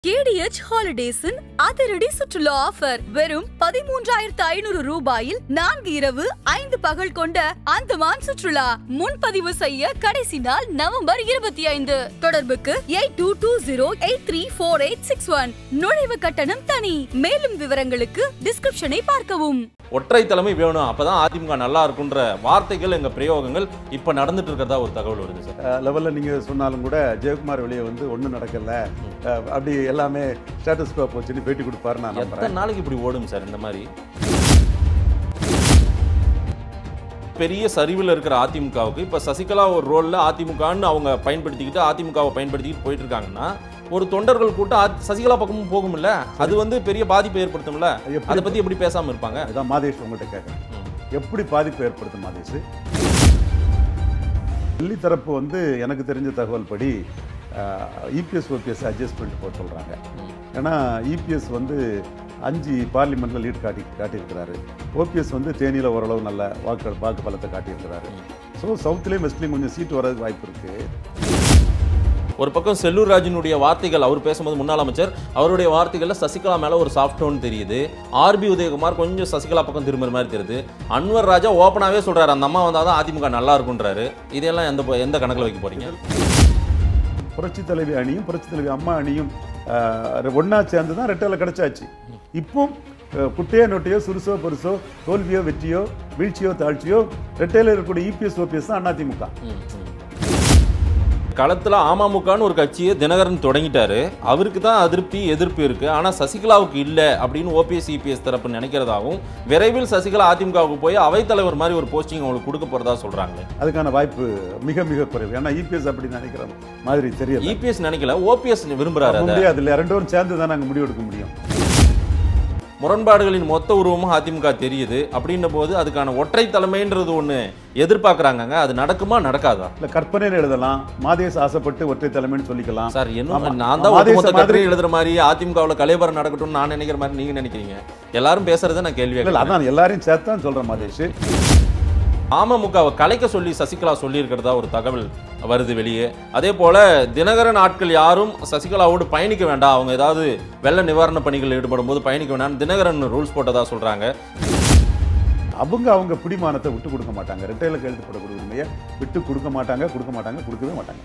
KDH ஹாலிடேஸின் அதிரடி சுற்றுலா offer வெறும் பதிமூன்றாயிரத்து ஐநூறு ரூபாயில் நான்கு இரவு ஐந்து பகல் கொண்ட அந்தமான் சுற்றுலா முன்பதிவு செய்ய கடைசி நாள் நவம்பர் இருபத்தி ஐந்து தொடர்புக்கு eight two two zero eight three four eight six one நுழைவு கட்டணம் தனி மேலும் விவரங்களுக்கு டிஸ்கிரிப்ஷனை பார்க்கவும் ஒற்றை தலைமை வேணும் அப்பதான் அதிமுக நல்லா இருக்குன்ற வார்த்தைகள் எங்க பிரயோகங்கள் இப்ப நடந்துட்டு இருக்கிறதா ஒரு தகவல் வருது சார் லெவலில் நீங்கள் சொன்னாலும் கூட ஜெயக்குமார் வெளியே வந்து ஒன்றும் நடக்கல அஹ், அப்படி எல்லாமே ஸ்டேட்டஸ் கோ போச்சுன்னு பேட்டி கொடுப்பாரு நான் எத்தனை நம்புறேன் நாளைக்கு இப்படி ஓடும் சார் இந்த மாதிரி பெரிய சரிவில் இருக்கிற அதிமுகவுக்கு இப்போ சசிகலா ஒரு ரோலில் அதிமுகன்னு அவங்க பயன்படுத்திக்கிட்டு அதிமுகவை பயன்படுத்திக்கிட்டு போயிட்டு இருக்காங்கன்னா ஒரு தொண்டர்கள் கூட்டம் அ- சசிகலா பக்கமும் போகும்ல அது வந்து பெரிய பாதிப்பை ஏற்படுத்தும்ல எப்படி- அதை பத்தி எப்படி பேசாம இருப்பாங்க அதான் மாதேஷ் உங்கள்கிட்ட கேட்குறேன் எப்படி பாதிப்பு ஏற்படுத்தும் மாதேஷ் டெல்லி தரப்பு வந்து எனக்கு தெரிஞ்ச தகவல் படி இபிஎஸ் ஓபிஎஸ் அட்ஜஸ்ட்மெண்ட் போக சொல்கிறாங்க ஏன்னா இபிஎஸ் வந்து அஞ்சு பார்லிமெண்ட்டில் லீட் காட்டி காட்டியிருக்கிறாரு ஓபிஎஸ் வந்து தேனியில் ஓரளவு நல்ல வாக்கு வாக்கு பலத்தை காட்டியிருக்கிறாரு ஸோ சவுத்துலேயும் வெஸ்ட்லேயும் கொஞ்சம் சீட் வர்றதுக்கு வாய்ப்பு இருக்குது ஒரு பக்கம் செல்லூர் ராஜினுடைய வார்த்தைகள் அவர் பேசும்போது முன்னாள் அமைச்சர் அவருடைய வார்த்தைகள்ல சசிகலா மேல ஒரு சாஃப்ட் டோன் தெரியுது ஆர்பி உதயகுமார் கொஞ்சம் சசிகலா பக்கம் திரும்புற மாதிரி தெரியுது அன்வர் ராஜா ஓப்பனாவே சொல்றாரு அந்த அம்மா வந்தாதான் அதிமுக நல்லா இருக்குன்றாரு இதெல்லாம் எந்த ப- எந்த கணக்குல வைக்க போறீங்க புரட்சி தலைவி அணியும் புரட்சி தலைவி அம்மா அணியும் ஒன்றா சேர்ந்து தான் ரெட்டையில கிடைச்சாச்சு இப்போ அஹ், குட்டையோ நொட்டையோ சுருசோ பெருசோ தோல்வியோ வெற்றியோ வீழ்ச்சியோ தாழ்ச்சியோ ரெட்டையில இருக்கக்கூடிய இபிஎஸ் ஓபிஎஸ் தான் அதிமுக களத்துல அமமுகன்னு ஒரு கட்சியை தினகரன் தொடங்கிட்டாரு அவருக்கு தான் அதிருப்தி எதிர்ப்பு இருக்கு ஆனா சசிகலாவுக்கு இல்ல அப்படின்னு ஓபிஎஸ் இபிஎஸ் தரப்பு நினைக்கிறதாகவும் விரைவில் சசிகலா அதிமுகவுக்கு போய் அவைத்தலைவர் மாதிரி ஒரு போஸ்டிங் அவங்களுக்கு கொடுக்க போறதா சொல்றாங்க அதுக்கான வாய்ப்பு மிக மிக குறைவு ஏன்னா இபிஎஸ் அப்படி நினைக்கிற மாதிரி தெரியல இபிஎஸ் நினைக்கல ஓபிஎஸ் விரும்புறாரு அதை முடியாது இல்லை ரெண்டு பேரும் சேர்ந்து தான் நாங்கள் முடிவெடுக்க முடியும் முரண்பாடுகளின் மொத்த உருவமும் அதிமுக தெரியுது அப்படின்ன போது அதுக்கான ஒற்றை தலைமைன்றது ஒன்று எதிர்பார்க்குறாங்கங்க அது நடக்குமா நடக்காதா இல்லை கற்பனையில் எழுதலாம் மாதேஷ் ஆசைப்பட்டு ஒற்றை தலைமைன்னு சொல்லிக்கலாம் சார் என்ன ஆமா. நான் தான் மாதேச ஒட்டுமொத்த மாதிரி- கட்டுரை எழுதுற மாதிரி அதிமுகவில் கலைபரம் நடக்கட்டும்னு நான் நினைக்கிற மாதிரி நீங்க நினைக்கிறீங்க எல்லாரும் பேசுறதை நான் கேள்வி இல்லை அதான் எல்லாரையும் சேர்த்து தான் சொல்கிறேன் மாதேஷ் அமமுகவை கலைக்க சொல்லி சசிகலா சொல்லியிருக்கிறதா ஒரு தகவல் வருது வெளியே அதே போல தினகரன் ஆட்கள் யாரும் சசிகலாவோடு பயணிக்க வேண்டாம் அவங்க ஏதாவது வெள்ள நிவாரண பணிகள் ஈடுபடும் போது பயணிக்க வேண்டாம் தினகரன் ரூல்ஸ் போட்டதா சொல்றாங்க அவங்க அவங்க பிடிமானத்தை விட்டு கொடுக்க மாட்டாங்க ரெட்டையில கையெழுத்து போடக்கூடிய உரிமையை விட்டு கொடுக்க மாட்டாங்க கொடுக்க மாட்டாங்க கொடுக்கவே மாட்டாங்க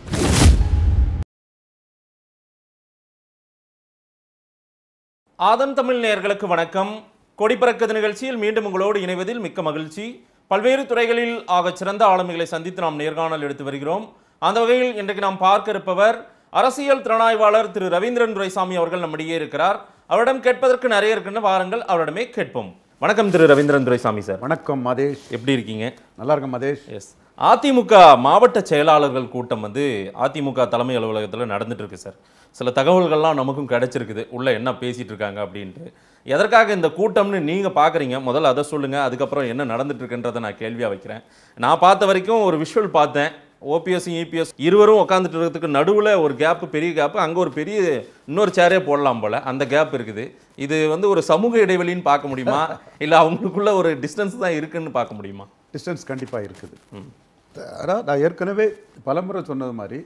ஆதன் தமிழ் நேயர்களுக்கு வணக்கம் கொடிப்பறக்கது நிகழ்ச்சியில் மீண்டும் உங்களோடு இணைவதில் மிக்க மகிழ்ச்சி பல்வேறு துறைகளில் ஆகச் சிறந்த ஆளுமைகளை சந்தித்து நாம் நேர்காணல் எடுத்து வருகிறோம் அந்த வகையில் இன்றைக்கு நாம் பார்க்க இருப்பவர் அரசியல் திறனாய்வாளர் திரு ரவீந்திரன் துரைசாமி அவர்கள் நம்மிடையே இருக்கிறார் அவரிடம் கேட்பதற்கு நிறைய இருக்குன்னு வாருங்கள் அவரிடமே கேட்போம் வணக்கம் திரு ரவீந்திரன் துரைசாமி சார் வணக்கம் மதேஷ் எப்படி இருக்கீங்க நல்லா இருக்கேன் மதேஷ் எஸ் அதிமுக மாவட்ட செயலாளர்கள் கூட்டம் வந்து அதிமுக தலைமை அலுவலகத்தில் நடந்துட்டு இருக்கு சார் சில தகவல்கள்லாம் நமக்கும் கிடைச்சிருக்குது உள்ள என்ன பேசிட்டு இருக்காங்க அப்படின்ட்டு எதற்காக இந்த கூட்டம்னு நீங்க பாக்குறீங்க முதல்ல அதை சொல்லுங்க அதுக்கப்புறம் என்ன நடந்துட்டு இருக்குன்றதை நான் கேள்வியா வைக்கிறேன் நான் பார்த்த வரைக்கும் ஒரு விஷுவல் பார்த்தேன் ஓபிஎஸ் இபிஎஸ் இருவரும் உட்காந்துட்டு இருக்கிறதுக்கு நடுவில் ஒரு கேப் பெரிய கேப் அங்கே ஒரு பெரிய இன்னொரு சேரே போடலாம் போல அந்த கேப் இருக்குது இது வந்து ஒரு சமூக இடைவெளின்னு பார்க்க முடியுமா இல்லை அவங்களுக்குள்ள ஒரு டிஸ்டன்ஸ் தான் இருக்குன்னு பார்க்க முடியுமா டிஸ்டன்ஸ் கண்டிப்பாக இருக்குது அதான் நான் ஏற்கனவே பலமுறை சொன்னது மாதிரி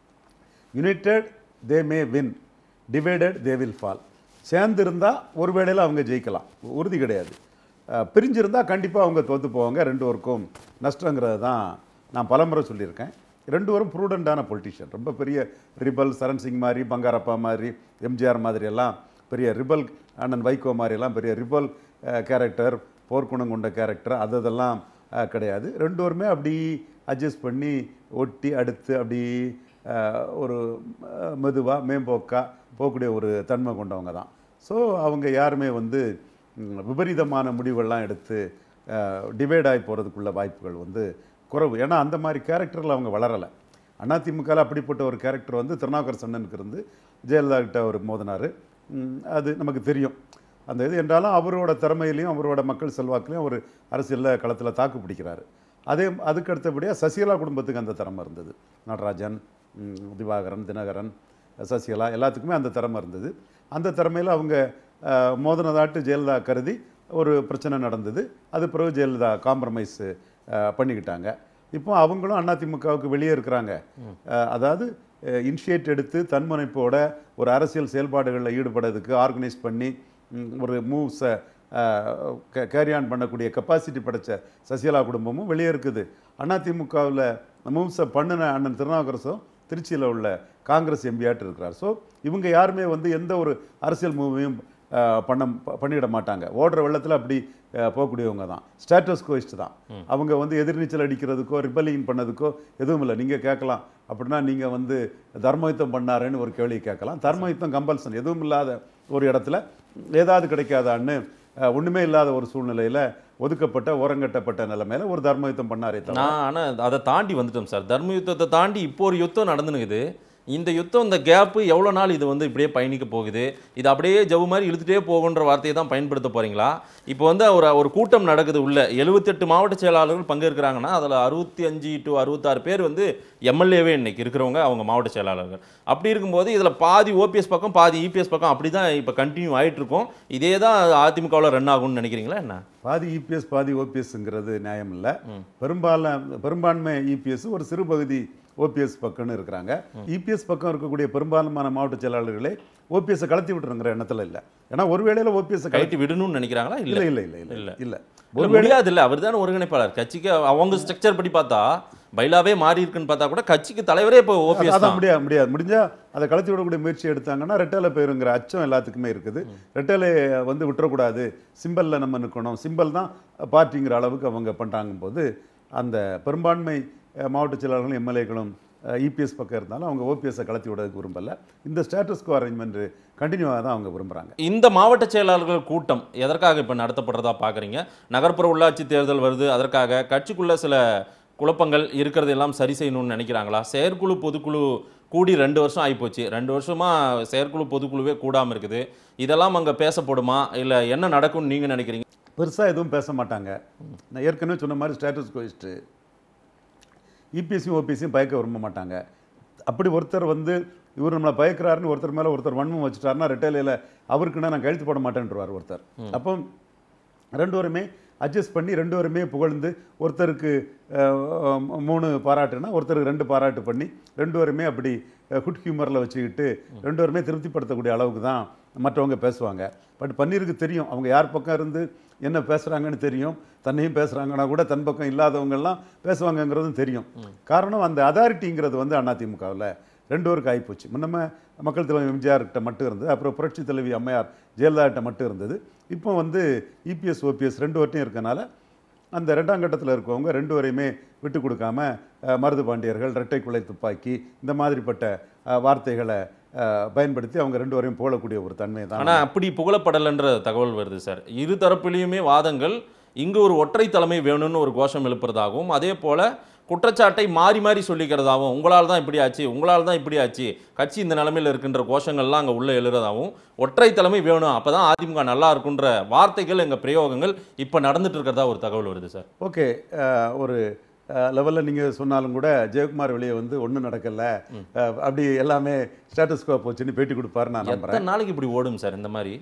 united they may win divided they will fall சேர்ந்து இருந்தால் ஒரு வேளையில் அவங்க ஜெயிக்கலாம் உறுதி கிடையாது அஹ், பிரிஞ்சிருந்தா கண்டிப்பாக அவங்க தோற்று போவாங்க ரெண்டு பேருக்கும் நஷ்டங்கிறது தான் நான் பலமுறை சொல்லியிருக்கேன் ரெண்டு பேரும் ப்ரூடண்டான பொலிட்டிஷியன் ரொம்ப பெரிய ரிபல் சரண் சிங் மாதிரி பங்காரப்பா மாதிரி எம்ஜிஆர் மாதிரி எல்லாம் பெரிய ரிபல் அண்ணன் வைகோ மாதிரி எல்லாம் பெரிய ரிபல் கேரக்டர் போர்க்குணம் கொண்ட கேரக்டர் அது அதெல்லாம் அஹ், கிடையாது ரெண்டு பேருமே அப்படி அட்ஜஸ்ட் பண்ணி ஒட்டி அடுத்து அப்படி அஹ், ஒரு மெதுவாக மேம்போக்கா போகக்கூடிய ஒரு தன்மை கொண்டவங்க தான் ஸோ அவங்க யாருமே வந்து ம், விபரீதமான முடிவுகள்லாம் எடுத்து டிவைட் ஆகி போகிறதுக்குள்ள வாய்ப்புகள் வந்து குறைவு ஏன்னா அந்த மாதிரி கேரக்டரில் அவங்க வளரலை அதிமுகவில் அப்படிப்பட்ட ஒரு கேரக்டர் வந்து திருநாவுக்கரசு அண்ணனுக்கு இருந்து ஜெயலலிதா கிட்ட அவர் மோதினார் அது நமக்கு தெரியும் அந்த இது என்றாலும் அவரோட திறமையிலையும் அவரோட மக்கள் செல்வாக்குலையும் அவர் அரசியலில் களத்தில் தாக்கு பிடிக்கிறாரு அதே அதுக்கு அடுத்தபடியாக சசிகலா குடும்பத்துக்கு அந்த திறமை இருந்தது நடராஜன் ம், திவாகரன் தினகரன் சசிகலா எல்லாத்துக்குமே அந்த திறமை இருந்தது அந்த திறமையில் அவங்க அஹ், மோதினதாட்டு ஜெயலலிதா கருதி ஒரு பிரச்சனை நடந்தது அது பிறகு ஜெயலலிதா காம்ப்ரமைஸ் பண்ணிக்கிட்டாங்க இப்போ அவங்களும் அதிமுகவுக்கு வெளியே இருக்கிறாங்க அஹ், அதாவது இனிஷியேட் எடுத்து தன்முனைப்போட ஒரு அரசியல் செயல்பாடுகளில் ஈடுபடுறதுக்கு ஆர்கனைஸ் பண்ணி ம், ஒரு மூவ்ஸை கேரி ஆன் பண்ணக்கூடிய கெப்பாசிட்டி படைச்ச சசிகலா குடும்பமும் வெளியே இருக்குது அதிமுகவில் மூவ்ஸை பண்ணின அண்ணன் திருநாவுக்கரசும் திருச்சியில் உள்ள காங்கிரஸ் எம்பியாட்டு இருக்கிறார் ஸோ இவங்க யாருமே வந்து எந்த ஒரு அரசியல் மூவையும் பண்ண ப- பண்ணிட மாட்டாங்க ஓடுற வெள்ளத்தில் அப்படி அஹ், போகக்கூடியவங்க தான் ஸ்டேட்டஸ் கோயிஸ்ட் தான் அவங்க வந்து எதிர்நீச்சல் அடிக்கிறதுக்கோ ரிபலிங் பண்ணதுக்கோ எதுவும் இல்லை நீங்கள் கேட்கலாம் அப்படின்னா நீங்கள் வந்து தர்மயுத்தம் பண்ணாருன்னு ஒரு கேள்வி கேட்கலாம் தர்மயுத்தம் கம்பல்சன் எதுவும் இல்லாத ஒரு இடத்துல ஏதாவது கிடைக்காதான்னு அஹ், ஒண்ணுமே இல்லாத ஒரு சூழ்நிலையில ஒதுக்கப்பட்ட ஓரங்கட்டப்பட்ட நிலைமையில ஒரு தர்மயுத்தம் பண்ணாரே தவிர நான் ஆனால் அதை தாண்டி வந்துட்டோம் சார் தர்ம யுத்தத்தை தாண்டி இப்போ ஒரு யுத்தம் நடந்துனுக்குது இந்த யுத்தம் இந்த கேப்பு எவ்வளோ நாள் இது வந்து இப்படியே பயணிக்க போகுது இது அப்படியே ஜவு மாதிரி இழுத்துட்டே போகுன்ற வார்த்தையை தான் பயன்படுத்த போறீங்களா இப்போ வந்து ஒரு ஒரு கூட்டம் நடக்குது உள்ள எழுபத்தெட்டு மாவட்ட செயலாளர்கள் பங்கேற்கிறாங்கன்னா அதில் அறுபத்தி அஞ்சு டு அறுபத்தாறு பேர் வந்து எம்எல்ஏவே இன்னைக்கு இருக்கிறவங்க அவங்க மாவட்ட செயலாளர்கள் அப்படி இருக்கும்போது இதில் பாதி ஓபிஎஸ் பக்கம் பாதி இபிஎஸ் பக்கம் அப்படி தான் இப்போ கண்டினியூ ஆயிட்டு இருக்கும் இதே தான் அதிமுகவில் ரன் ஆகும்னு நினைக்கிறீங்களா என்ன பாதி இபிஎஸ் பாதி ஓபிஎஸ்ங்கிறது நியாயம் இல்லை பெரும்பாலான பெரும்பான்மை இபிஎஸ் ஒரு சிறு பகுதி ஓபிஎஸ் பக்கம்னு இருக்கிறாங்க இபிஎஸ் பக்கம் இருக்கக்கூடிய பெரும்பான்மையான மாவட்ட செயலாளர்களே ஓபிஎஸ் கலத்தி விட்டுருங்கிற எண்ணத்துல இல்லை ஏன்னா ஒரு வேளையில ஓபிஎஸ் கைட்டு விடணும்னு நினைக்கிறாங்களா இல்ல இல்லை இல்ல இல்ல இல்ல இல்ல. இல்ல ஒரு முடியாது இல்ல அவர் தானே ஒருங்கிணைப்பாளர் கட்சிக்கு அவங்க ஸ்ட்ரக்சர் படி பார்த்தா பைலாவே மாறி இருக்குன்னு பார்த்தா கூட கட்சிக்கு தலைவரே இப்போ ஓபிஎஸ் அதான் தான் முடியாது முடியாது முடிஞ்சா அதை கலத்தி விடக்கூடிய முயற்சி எடுத்தாங்கன்னா ரெட்டலை போயிருங்கிற அச்சம் எல்லாத்துக்குமே இருக்குது ரெட்டலை வந்து விட்டுறக்கூடாது சிம்பல்ல நம்ம நிற்கணும் சிம்பல் தான் பார்ட்டிங்கிற அளவுக்கு அவங்க பண்றாங்க போது அந்த பெரும்பான்மை அஹ், மாவட்ட செயலாளர்களும் எம்எல்ஏக்களும் இபிஎஸ் பக்கம் இருந்தாலும் அவங்க ஓபிஎஸ்ஸை கலத்தி விடுறதுக்கு விரும்பல இந்த ஸ்டேட்டஸ்கோ அரேஞ்ச்மெண்ட் கண்டினியூவாக தான் அவங்க விரும்புறாங்க இந்த மாவட்ட செயலாளர்கள் கூட்டம் எதற்காக இப்போ நடத்தப்படுறதா பார்க்குறீங்க நகர்ப்புற உள்ளாட்சி தேர்தல் வருது அதற்காக கட்சிக்குள்ள சில குழப்பங்கள் இருக்கிறது எல்லாம் சரி செய்யணும்னு நினைக்கிறாங்களா செயற்குழு பொதுக்குழு கூடி ரெண்டு வருஷம் ஆகிப்போச்சு ரெண்டு வருஷமா செயற்குழு பொதுக்குழுவே கூடாமல் இருக்குது இதெல்லாம் அங்கே பேசப்படுமா இல்லை என்ன நடக்கும்னு நீங்கள் நினைக்கிறீங்க பெருசாக எதுவும் பேச மாட்டாங்க நான் ஏற்கனவே சொன்ன மாதிரி ஸ்டேட்டஸ் கோயிஸ்ட்டு இபிஎஸ்சியும் ஓபிஎஸ்சியும் பயக்க விரும்ப மாட்டாங்க அப்படி ஒருத்தர் வந்து இவர் நம்மளை பயக்கிறாருன்னு ஒருத்தர் மேலே ஒருத்தர் வன்மம் வச்சுட்டாருன்னா ரெட்டையில அவருக்குன்னா நான் கழுத்து போட மாட்டேன்றவார் ஒருத்தர் அப்போ ரெண்டு பேருமே அட்ஜஸ்ட் பண்ணி ரெண்டு பேருமே புகழ்ந்து ஒருத்தருக்கு அஹ், மூணு பாராட்டுனா ஒருத்தருக்கு ரெண்டு பாராட்டு பண்ணி ரெண்டு பேருமே அப்படி குட் ஹியூமரில் வச்சுக்கிட்டு ரெண்டு பேருமே திருப்திப்படுத்தக்கூடிய அளவுக்கு தான் மற்றவங்க பேசுவாங்க பட் பன்னீருக்கு தெரியும் அவங்க யார் பக்கம் இருந்து என்ன பேசுகிறாங்கன்னு தெரியும் தன்னையும் பேசுகிறாங்கன்னா கூட தன் பக்கம் இல்லாதவங்கெல்லாம் பேசுவாங்கங்கிறதும் தெரியும் காரணம் அந்த அதாரிட்டிங்கிறது வந்து அதிமுகவில் ரெண்டு பேருக்கு ஆகிப்போச்சு முன்னமே மக்கள் தலைவர் எம்ஜிஆர் கிட்ட மட்டும் இருந்தது அப்புறம் புரட்சி தலைவி அம்மையார் ஜெயலலிதா கிட்ட மட்டும் இருந்தது இப்போ வந்து இபிஎஸ் ஓபிஎஸ் ரெண்டு வரையும் இருக்கனால அந்த ரெண்டாம் கட்டத்தில் இருக்கவங்க ரெண்டு வரையுமே விட்டு கொடுக்காம அஹ், மருது பாண்டியர்கள் இரட்டை குலை துப்பாக்கி இந்த மாதிரிப்பட்ட அஹ், வார்த்தைகளை அஹ், பயன்படுத்தி அவங்க ரெண்டு வரையும் போகக்கூடிய ஒரு தன்மை தான் ஆனால் அப்படி புகழப்படலைன்ற தகவல் வருது சார் இரு தரப்பிலையுமே வாதங்கள் இங்கு ஒரு ஒற்றை தலைமை வேணும்னு ஒரு கோஷம் எழுப்புறதாகவும் அதே போல குற்றச்சாட்டை மாறி மாறி சொல்லிக்கிறதாகவும் உங்களால் தான் இப்படி ஆச்சு உங்களால் தான் இப்படி ஆச்சு கட்சி இந்த நிலைமையில் இருக்கின்ற கோஷங்கள்லாம் அங்கே உள்ளே எழுறதாகவும் ஒற்றை தலைமை வேணும் அப்போ தான் அதிமுக நல்லா இருக்குன்ற வார்த்தைகள் எங்கள் பிரயோகங்கள் இப்போ நடந்துட்டு இருக்கிறதா ஒரு தகவல் வருது சார் ஓகே ஒரு லெவலில் நீங்கள் சொன்னாலும் கூட ஜெயக்குமார் வெளியே வந்து ஒன்றும் நடக்கல அஹ், அப்படி எல்லாமே ஸ்டேட்டஸ் கோ போச்சுன்னு பேட்டி கொடுப்பாரு நான் நம்புறேன் எத்தனை நாளைக்கு இப்படி ஓடும் சார் இந்த மாதிரி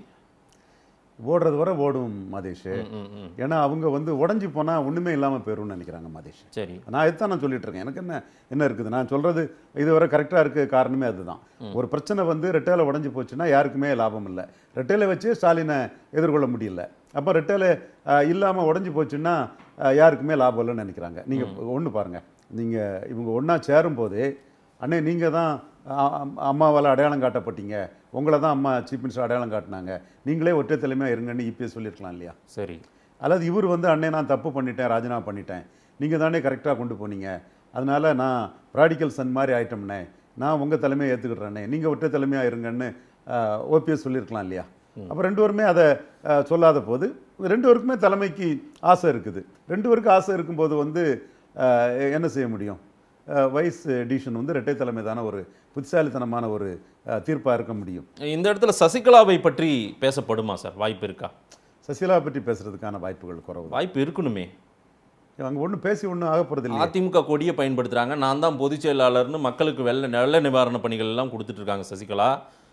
ஓடுறது வரை ஓடும் மதேஷ் ம், ம், ம். ஏன்னா அவங்க வந்து உடஞ்சி போனால் ஒன்றுமே இல்லாமல் போயிரும்னு நினைக்கிறாங்க மதேஷ் சரி நான் இதுதான் நான் சொல்லிட்டு இருக்கேன் எனக்கு என்ன என்ன இருக்குது நான் சொல்றது இதுவரை கரெக்டாக இருக்க காரணமே அதுதான் ஒரு பிரச்சனை வந்து ரெட்டையில உடஞ்சி போச்சுன்னா யாருக்குமே லாபம் இல்லை ரெட்டையில வச்சு ஸ்டாலினை எதிர்கொள்ள முடியல அப்போ ரெட்டையில இல்லாமல் உடஞ்சி போச்சுன்னா அஹ், யாருக்குமே லாபம் இல்லைன்னு நினைக்கிறாங்க நீங்கள் ஒன்று பாருங்க நீங்கள் இவங்க ஒன்றா சேரும்போதே அண்ணே நீங்கள் தான் அ- அம்- அம்மாவால் அடையாளம் காட்டப்பட்டீங்க உங்களை தான் அம்மா சீஃப் மினிஸ்டர் அடையாளம் காட்டினாங்க நீங்களே ஒற்றை தலைமையாக இருங்கன்னு இபிஎஸ் சொல்லியிருக்கலாம் இல்லையா சரி அல்லது இவர் வந்து அண்ணே நான் தப்பு பண்ணிட்டேன் ராஜினாமா பண்ணிட்டேன் நீங்கள் தானே கரெக்டாக கொண்டு போனீங்க அதனால நான் ப்ராடிக்கல் சன் மாதிரி ஆயிட்டோம்னே நான் உங்கள் தலைமையை ஏற்றுக்கிட்றேனே நீங்கள் ஒற்றை தலைமையாக இருங்கன்னு ஓபிஎஸ் சொல்லியிருக்கலாம் இல்லையா அப்போ ரெண்டு பேருமே அதை அஹ், சொல்லாத போது ரெண்டு பேருக்குமே தலைமைக்கு ஆசை இருக்குது ரெண்டு பேருக்கும் ஆசை இருக்கும்போது வந்து அஹ், என்ன செய்ய முடியும் வைஸ் டிசிஷன் வந்து இரட்டை தலைமை தானே ஒரு புத்திசாலித்தனமான ஒரு தீர்ப்பாக இருக்க முடியும் இந்த இடத்துல சசிகலாவை பற்றி பேசப்படுமா சார் வாய்ப்பு இருக்கா சசிகலா பற்றி பேசுறதுக்கான வாய்ப்புகள் குறைவு வாய்ப்பு இருக்கணுமே அங்கே ஒன்றும் பேசி ஒன்றும் ஆக போகிறது இல்லை அதிமுக கொடியை பயன்படுத்துறாங்க நான் தான் பொதுச் செயலாளர்னு மக்களுக்கு வெள்ள வெள்ள நிவாரண பணிகள் எல்லாம் கொடுத்துட்டு இருக்காங்க சசிகலா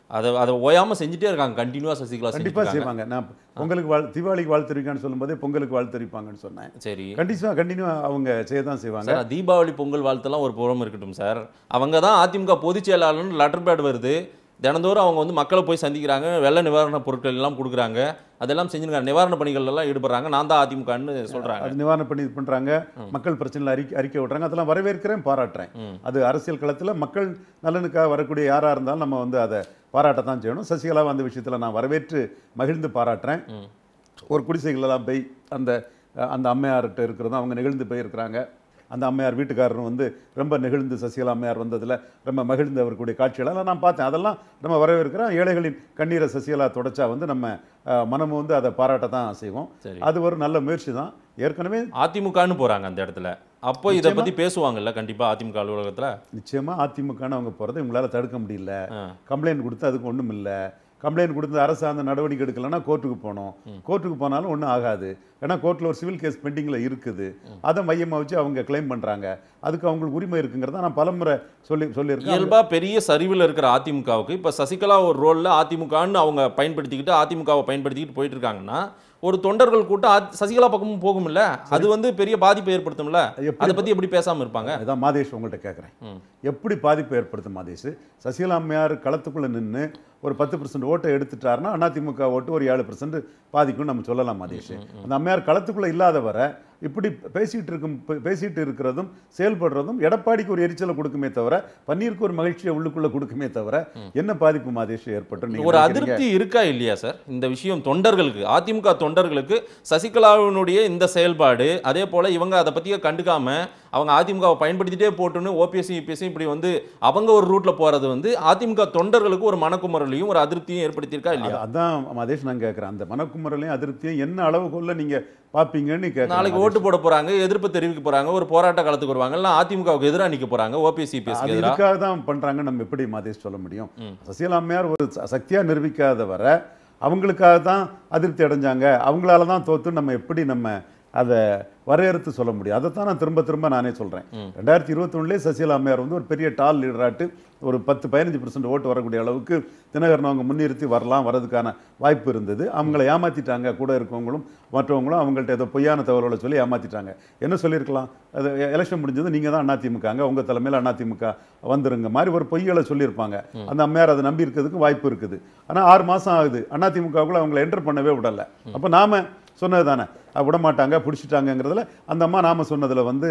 அதை அதை ஓயாம செஞ்சுட்டே இருக்காங்க கண்டினியூவா சசிகலா கண்டிப்பா செஞ்சுட்டு செய்வாங்க நான் பொங்கலுக்கு வாழ் தீபாவளிக்கு வாழ்த்து தெரிவிக்கான்னு சொல்லும்போதே பொங்கலுக்கு வாழ்த்து தெரிவிப்பாங்கன்னு சொன்னேன் சரி கண்டிப்பா கண்டினியூ அவங்க செய்ய தான் செய்வாங்க சார் தீபாவளி பொங்கல் வாழ்த்தெல்லாம் ஒரு புறம் இருக்கட்டும் சார் அவங்க தான் அதிமுக பொதுச் செயலாளர்னு லெட்டர் பேட் வருது தினந்தோறும் அவங்க வந்து மக்களை போய் சந்திக்கிறாங்க வெள்ள நிவாரண பொருட்கள் எல்லாம் கொடுக்குறாங்க அதெல்லாம் செஞ்சுருக்காங்க நிவாரண பணிகள் எல்லாம் ஈடுபடுறாங்க நான் தான் அதிமுகன்னு சொல்றாங்க அது நிவாரணம் பண்ணி இது பண்றாங்க மக்கள் பிரச்சனையில் அறிக்கை அறிக்கை விடுறாங்க அதெல்லாம் வரவேற்கிறேன் பாராட்டுறேன் ம். அது அரசியல் களத்துல மக்கள் நலனுக்காக வரக்கூடிய யாரா இருந்தாலும் நம்ம வந்து அதை பாராட்டத்தான் செய்யணும் சசிகலாவை அந்த விஷயத்துல நான் வரவேற்று மகிழ்ந்து பாராட்டுறேன் ம். ஒரு குடிசைகளெல்லாம் போய் அந்த அந்த அம்மையார்கிட்ட இருக்கிறதும் அவங்க நெகிழ்ந்து போயிருக்கிறாங்க அந்த அம்மையார் வீட்டுக்காரரும் வந்து ரொம்ப நெகிழ்ந்து சசிகலா அம்மையார் வந்ததுல ரொம்ப மகிழ்ந்து அவர்களுடைய காட்சிகளெல்லாம் நான் பார்த்தேன் அதெல்லாம் நம்ம வரவேற்கிறோம் ஏழைகளின் கண்ணீரை சசிகலா தொடச்சா வந்து நம்ம அஹ், மனமும் வந்து அதை பாராட்ட தான் செய்வோம் சரி அது ஒரு நல்ல முயற்சி தான் ஏற்கனவே அதிமுகன்னு போறாங்க அந்த இடத்துல அப்போ இதை பத்தி பேசுவாங்கல்ல கண்டிப்பா அதிமுக அலுவலகத்துல நிச்சயமா அதிமுகன்னு அவங்க போறதை உங்களால தடுக்க முடியல ஆ. கம்ப்ளைண்ட் கொடுத்து அதுக்கு ஒண்ணும் இல்ல கம்ப்ளைண்ட் கொடுத்து அரசு அந்த நடவடிக்கை எடுக்கலைன்னா கோர்ட்டுக்கு போகணும் கோர்ட்டுக்கு போனாலும் ஒன்றும் ஆகாது ஏன்னா கோர்ட்டில் ஒரு சிவில் கேஸ் பெண்டிங்கில் இருக்குது அதை மையமாக வச்சு அவங்க கிளைம் பண்ணுறாங்க அதுக்கு அவங்களுக்கு உரிமை இருக்குங்கிறத நான் பலமுறை சொல்லி சொல்லியிருக்கேன் இயல்பா பெரிய சரிவில் இருக்கிற அதிமுகவுக்கு இப்ப சசிகலா ஒரு ரோல்ல அதிமுகன்னு அவங்க பயன்படுத்திக்கிட்டு அதிமுகவை பயன்படுத்திக்கிட்டு போயிட்டு இருக்காங்கன்னா ஒரு தொண்டர்கள் கூட்டம் அ- சசிகலா பக்கமும் போகும்ல அது வந்து பெரிய பாதிப்பை ஏற்படுத்தும்ல எப்படி அதை பத்தி எப்படி பேசாம இருப்பாங்க அதான் மாதேஷ் உங்கள்கிட்ட கேட்குறேன் ம். எப்படி பாதிப்பு ஏற்படுத்தும் மாதேஷ் சசிகலா அம்மையார் களத்துக்குள்ளே நின்று ஒரு பத்து பர்சன்ட் ஓட்டை எடுத்துட்டாருன்னா அதிமுக ஓட்டு ஒரு ஏழு பர்சன்ட் பாதிக்கும்னு நம்ம சொல்லலாம் மாதேஷ் அந்த அம்மையார் களத்துக்குள்ளே இல்லாத வரை இப்படி பேசிட்டு இருக்கும் பே- பேசிட்டு இருக்கிறதும் செயல்படுறதும் எடப்பாடிக்கு ஒரு எரிச்சலை கொடுக்குமே தவிர பன்னீருக்கு ஒரு மகிழ்ச்சியை உள்ளுக்குள்ள கொடுக்குமே தவிர என்ன பாதிப்பு மாதேஷ் ஏற்பட்டும் நீங்க ஒரு நினைக்கிறீங்க? அதிருப்தி இருக்கா இல்லையா சார் இந்த விஷயம் தொண்டர்களுக்கு அதிமுக தொண்டர்களுக்கு சசிகலாவினுடைய இந்த செயல்பாடு அதே போல இவங்க அதை பத்தியே கண்டுக்காம அவங்க அதிமுகவை பயன்படுத்திட்டே போட்டுன்னு ஓபிஎஸ்சி இபிஎஸ்சி இப்படி வந்து அவங்க ஒரு ரூட்ல போறது வந்து அதிமுக தொண்டர்களுக்கு ஒரு மனக்குமரலையும் ஒரு அதிருப்தியும் ஏற்படுத்தியிருக்கா இல்லையா அது- அதான் மாதேஷ் நான் கேட்குறேன் அந்த மனக்குமரலையும் அதிருப்தியும் என்ன அளவுக்குள்ள நீங்க பார்ப்பீங்கன்னு கேட்குறேன் நாளைக்கு ஓட்டு போட போறாங்க எதிர்ப்பு தெரிவிக்க போறாங்க ஒரு போராட்ட காலத்துக்கு வருவாங்க இல்ல அதிமுகவுக்கு எதிராக நிக்க போறாங்க ஓபிஎஸ்சி அது இபிஎஸ்சி எதிராக இதுக்காக தான் பண்றாங்க நம்ம எப்படி மாதேஷ் சொல்ல முடியும் ம். சசிகலா அம்மையார் ஒரு ச- சக்தியா நிரூபிக்காத வர அவங்களுக்காக தான் அதிருப்தி அடைஞ்சாங்க அவங்களால தான் தோத்து நம்ம எப்படி நம்ம அதை வரையறுத்து சொல்ல முடியும் அதை தான் நான் திரும்ப திரும்ப நானே சொல்றேன் ரெண்டாயிரத்தி இருபத்தொன்னுலேயே சசிகலா அம்மையார் வந்து ஒரு பெரிய டால் லீடராட்டு ஒரு பத்து பதினஞ்சு பர்சன்ட் ஓட்டு வரக்கூடிய அளவுக்கு தினகரன் அவங்க முன்னிறுத்தி வரலாம் வரதுக்கான வாய்ப்பு இருந்தது அவங்கள ஏமாத்திட்டாங்க கூட இருக்கவங்களும் மற்றவங்களும் அவங்கள்ட்ட ஏதோ பொய்யான தகவல்களை சொல்லி ஏமாத்திட்டாங்க என்ன சொல்லியிருக்கலாம் அது எலெக்ஷன் முடிஞ்சது நீங்கள் தான் அதிமுகங்க உங்கள் தலைமையில் அதிமுக வந்துருங்க மாதிரி ஒரு பொய்களை சொல்லியிருப்பாங்க அந்த அம்மையார் அதை நம்பி இருக்கிறதுக்கு வாய்ப்பு இருக்குது ஆனால் ஆறு மாதம் ஆகுது அதிமுகவுக்குள்ள அவங்கள என்டர் பண்ணவே விடலை அப்போ நாம சொன்னது தானே விட மாட்டாங்க பிடிச்சிட்டாங்கங்கிறதுல அந்த அம்மா நாம சொன்னதில் வந்து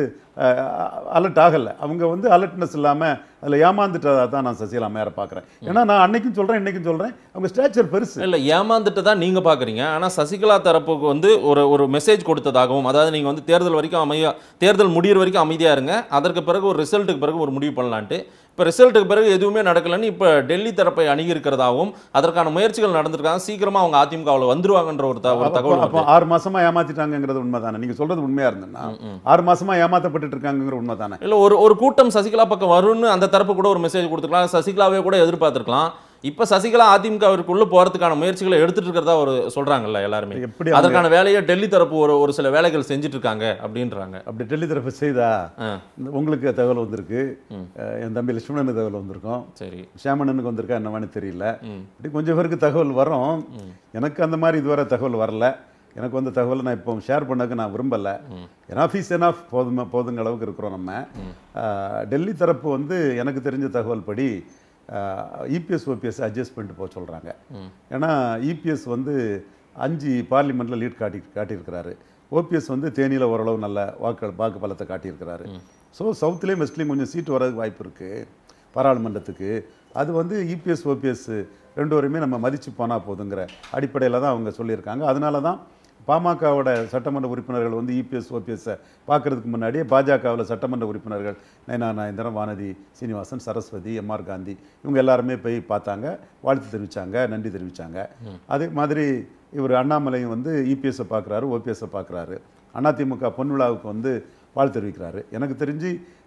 அலர்ட் ஆகலை அவங்க வந்து அலர்ட்னஸ் இல்லாமல் அதில் ஏமாந்துட்டதா தான் நான் சசிகலா அம்மையாரை பார்க்குறேன் ஏன்னா நான் அன்னைக்கும் சொல்கிறேன் இன்னைக்கும் சொல்கிறேன் அவங்க ஸ்டேச்சர் பெருசு இல்ல ஏமாந்துட்டு தான் நீங்க பாக்குறீங்க ஆனா சசிகலா தரப்புக்கு வந்து ஒரு ஒரு மெசேஜ் கொடுத்ததாகவும் அதாவது நீங்க வந்து தேர்தல் வரைக்கும் அமைதியா தேர்தல் முடியிற வரைக்கும் அமைதியா இருங்க அதற்கு பிறகு ஒரு ரிசல்ட்டுக்கு பிறகு ஒரு முடிவு பண்ணலான்ட்டு இப்போ ரிசல்ட்டுக்கு பிறகு எதுவுமே நடக்கலன்னு இப்போ டெல்லி தரப்பை அணுகி இருக்கிறதாகவும் அதற்கான முயற்சிகள் நடந்திருக்காங்க சீக்கிரமா அவங்க அதிமுகவில் வந்துருவாங்கன்ற ஒரு த- ஒரு அப்போ தகவல் அப்போ வருது. ஆறு மாசமா ஏமாத்திட்டாங்கங்கிறது உண்மைதானே நீங்க சொல்றது உண்மையா இருந்ததுன்னா ஆறு மாசமா ஏமாத்தப்பட்டுட்டு இருக்காங்கங்கிற உண்மைதானே இல்ல ஒரு ஒரு கூட்டம் சசிகலா பக்கம் வரும்னு அந்த தரப்பு கூட ஒரு மெசேஜ் கொடுத்துருக்கலாம் சசிகலாவே கூட எதிர்பார்த்திருக்கலாம் இப்ப சசிகலா அதிமுகவிற்குள்ள போறதுக்கான முயற்சிகளை எடுத்துட்டு இருக்கிறதா ஒரு சொல்றாங்கல்ல எல்லாருமே எப்படி அவங்க- அதற்கான வேலையை டெல்லி தரப்பு ஒரு ஒரு சில வேலைகள் செஞ்சுட்டு இருக்காங்க அப்படின்றாங்க அப்படி டெல்லி தரப்பு செய்தா ஆ, இந்த உங்களுக்கு தகவல் வந்திருக்கு அஹ் என் தம்பி லட்சுமணனுக்கு தகவல் வந்திருக்கும் சரி ஷியாமணனுக்கு வந்திருக்கா என்னவான்னு தெரியல ம். இப்படி கொஞ்சம் பேருக்கு தகவல் வரும் எனக்கு அந்த மாதிரி இதுவரை தகவல் வரல எனக்கு வந்து தகவலை நான் இப்போ ஷேர் பண்ணக்கு நான் விரும்பலை ஏன்னா ஃபீஸ் எனாஃப் போதும் போதுங்க அளவுக்கு இருக்கிறோம் நம்ம அஹ், டெல்லி தரப்பு வந்து எனக்கு தெரிஞ்ச தகவல் படி இபிஎஸ் ஓபிஎஸ் அட்ஜஸ்ட் பண்ணிட்டு போக சொல்கிறாங்க ஏன்னா இபிஎஸ் வந்து அஞ்சு பார்லிமெண்ட்டில் லீட் காட்டி காட்டியிருக்கிறாரு ஓபிஎஸ் வந்து தேனியில் ஓரளவு நல்ல வாக்கு வாக்கு பலத்தை காட்டியிருக்கிறாரு ஸோ சவுத்துலேயும் வெஸ்ட்லேயும் கொஞ்சம் சீட்டு வரதுக்கு வாய்ப்பு இருக்குது பாராளுமன்றத்துக்கு அது வந்து இபிஎஸ் ஓபிஎஸ் ரெண்டு பேருமே நம்ம மதித்து போனால் போதுங்கிற அடிப்படையில் தான் அவங்க சொல்லியிருக்காங்க அதனால தான் பாமகவோட சட்டமன்ற உறுப்பினர்கள் வந்து இபிஎஸ் ஓபிஎஸ்ஸை பார்க்கறதுக்கு முன்னாடியே பாஜகவில் சட்டமன்ற உறுப்பினர்கள் நயனா நாயந்திரம் வானதி சீனிவாசன் சரஸ்வதி எம்ஆர் காந்தி இவங்க எல்லாருமே போய் பார்த்தாங்க வாழ்த்து தெரிவித்தாங்க நன்றி தெரிவித்தாங்க அதே மாதிரி இவர் அண்ணாமலையும் வந்து இபிஎஸ்ஸை பார்க்குறாரு ஓபிஎஸ்ஸை பார்க்குறாரு அதிமுக பொன்விழாவுக்கு வந்து வாழ்த்து தெரிவிக்கிறாரு எனக்கு தெரிஞ்சு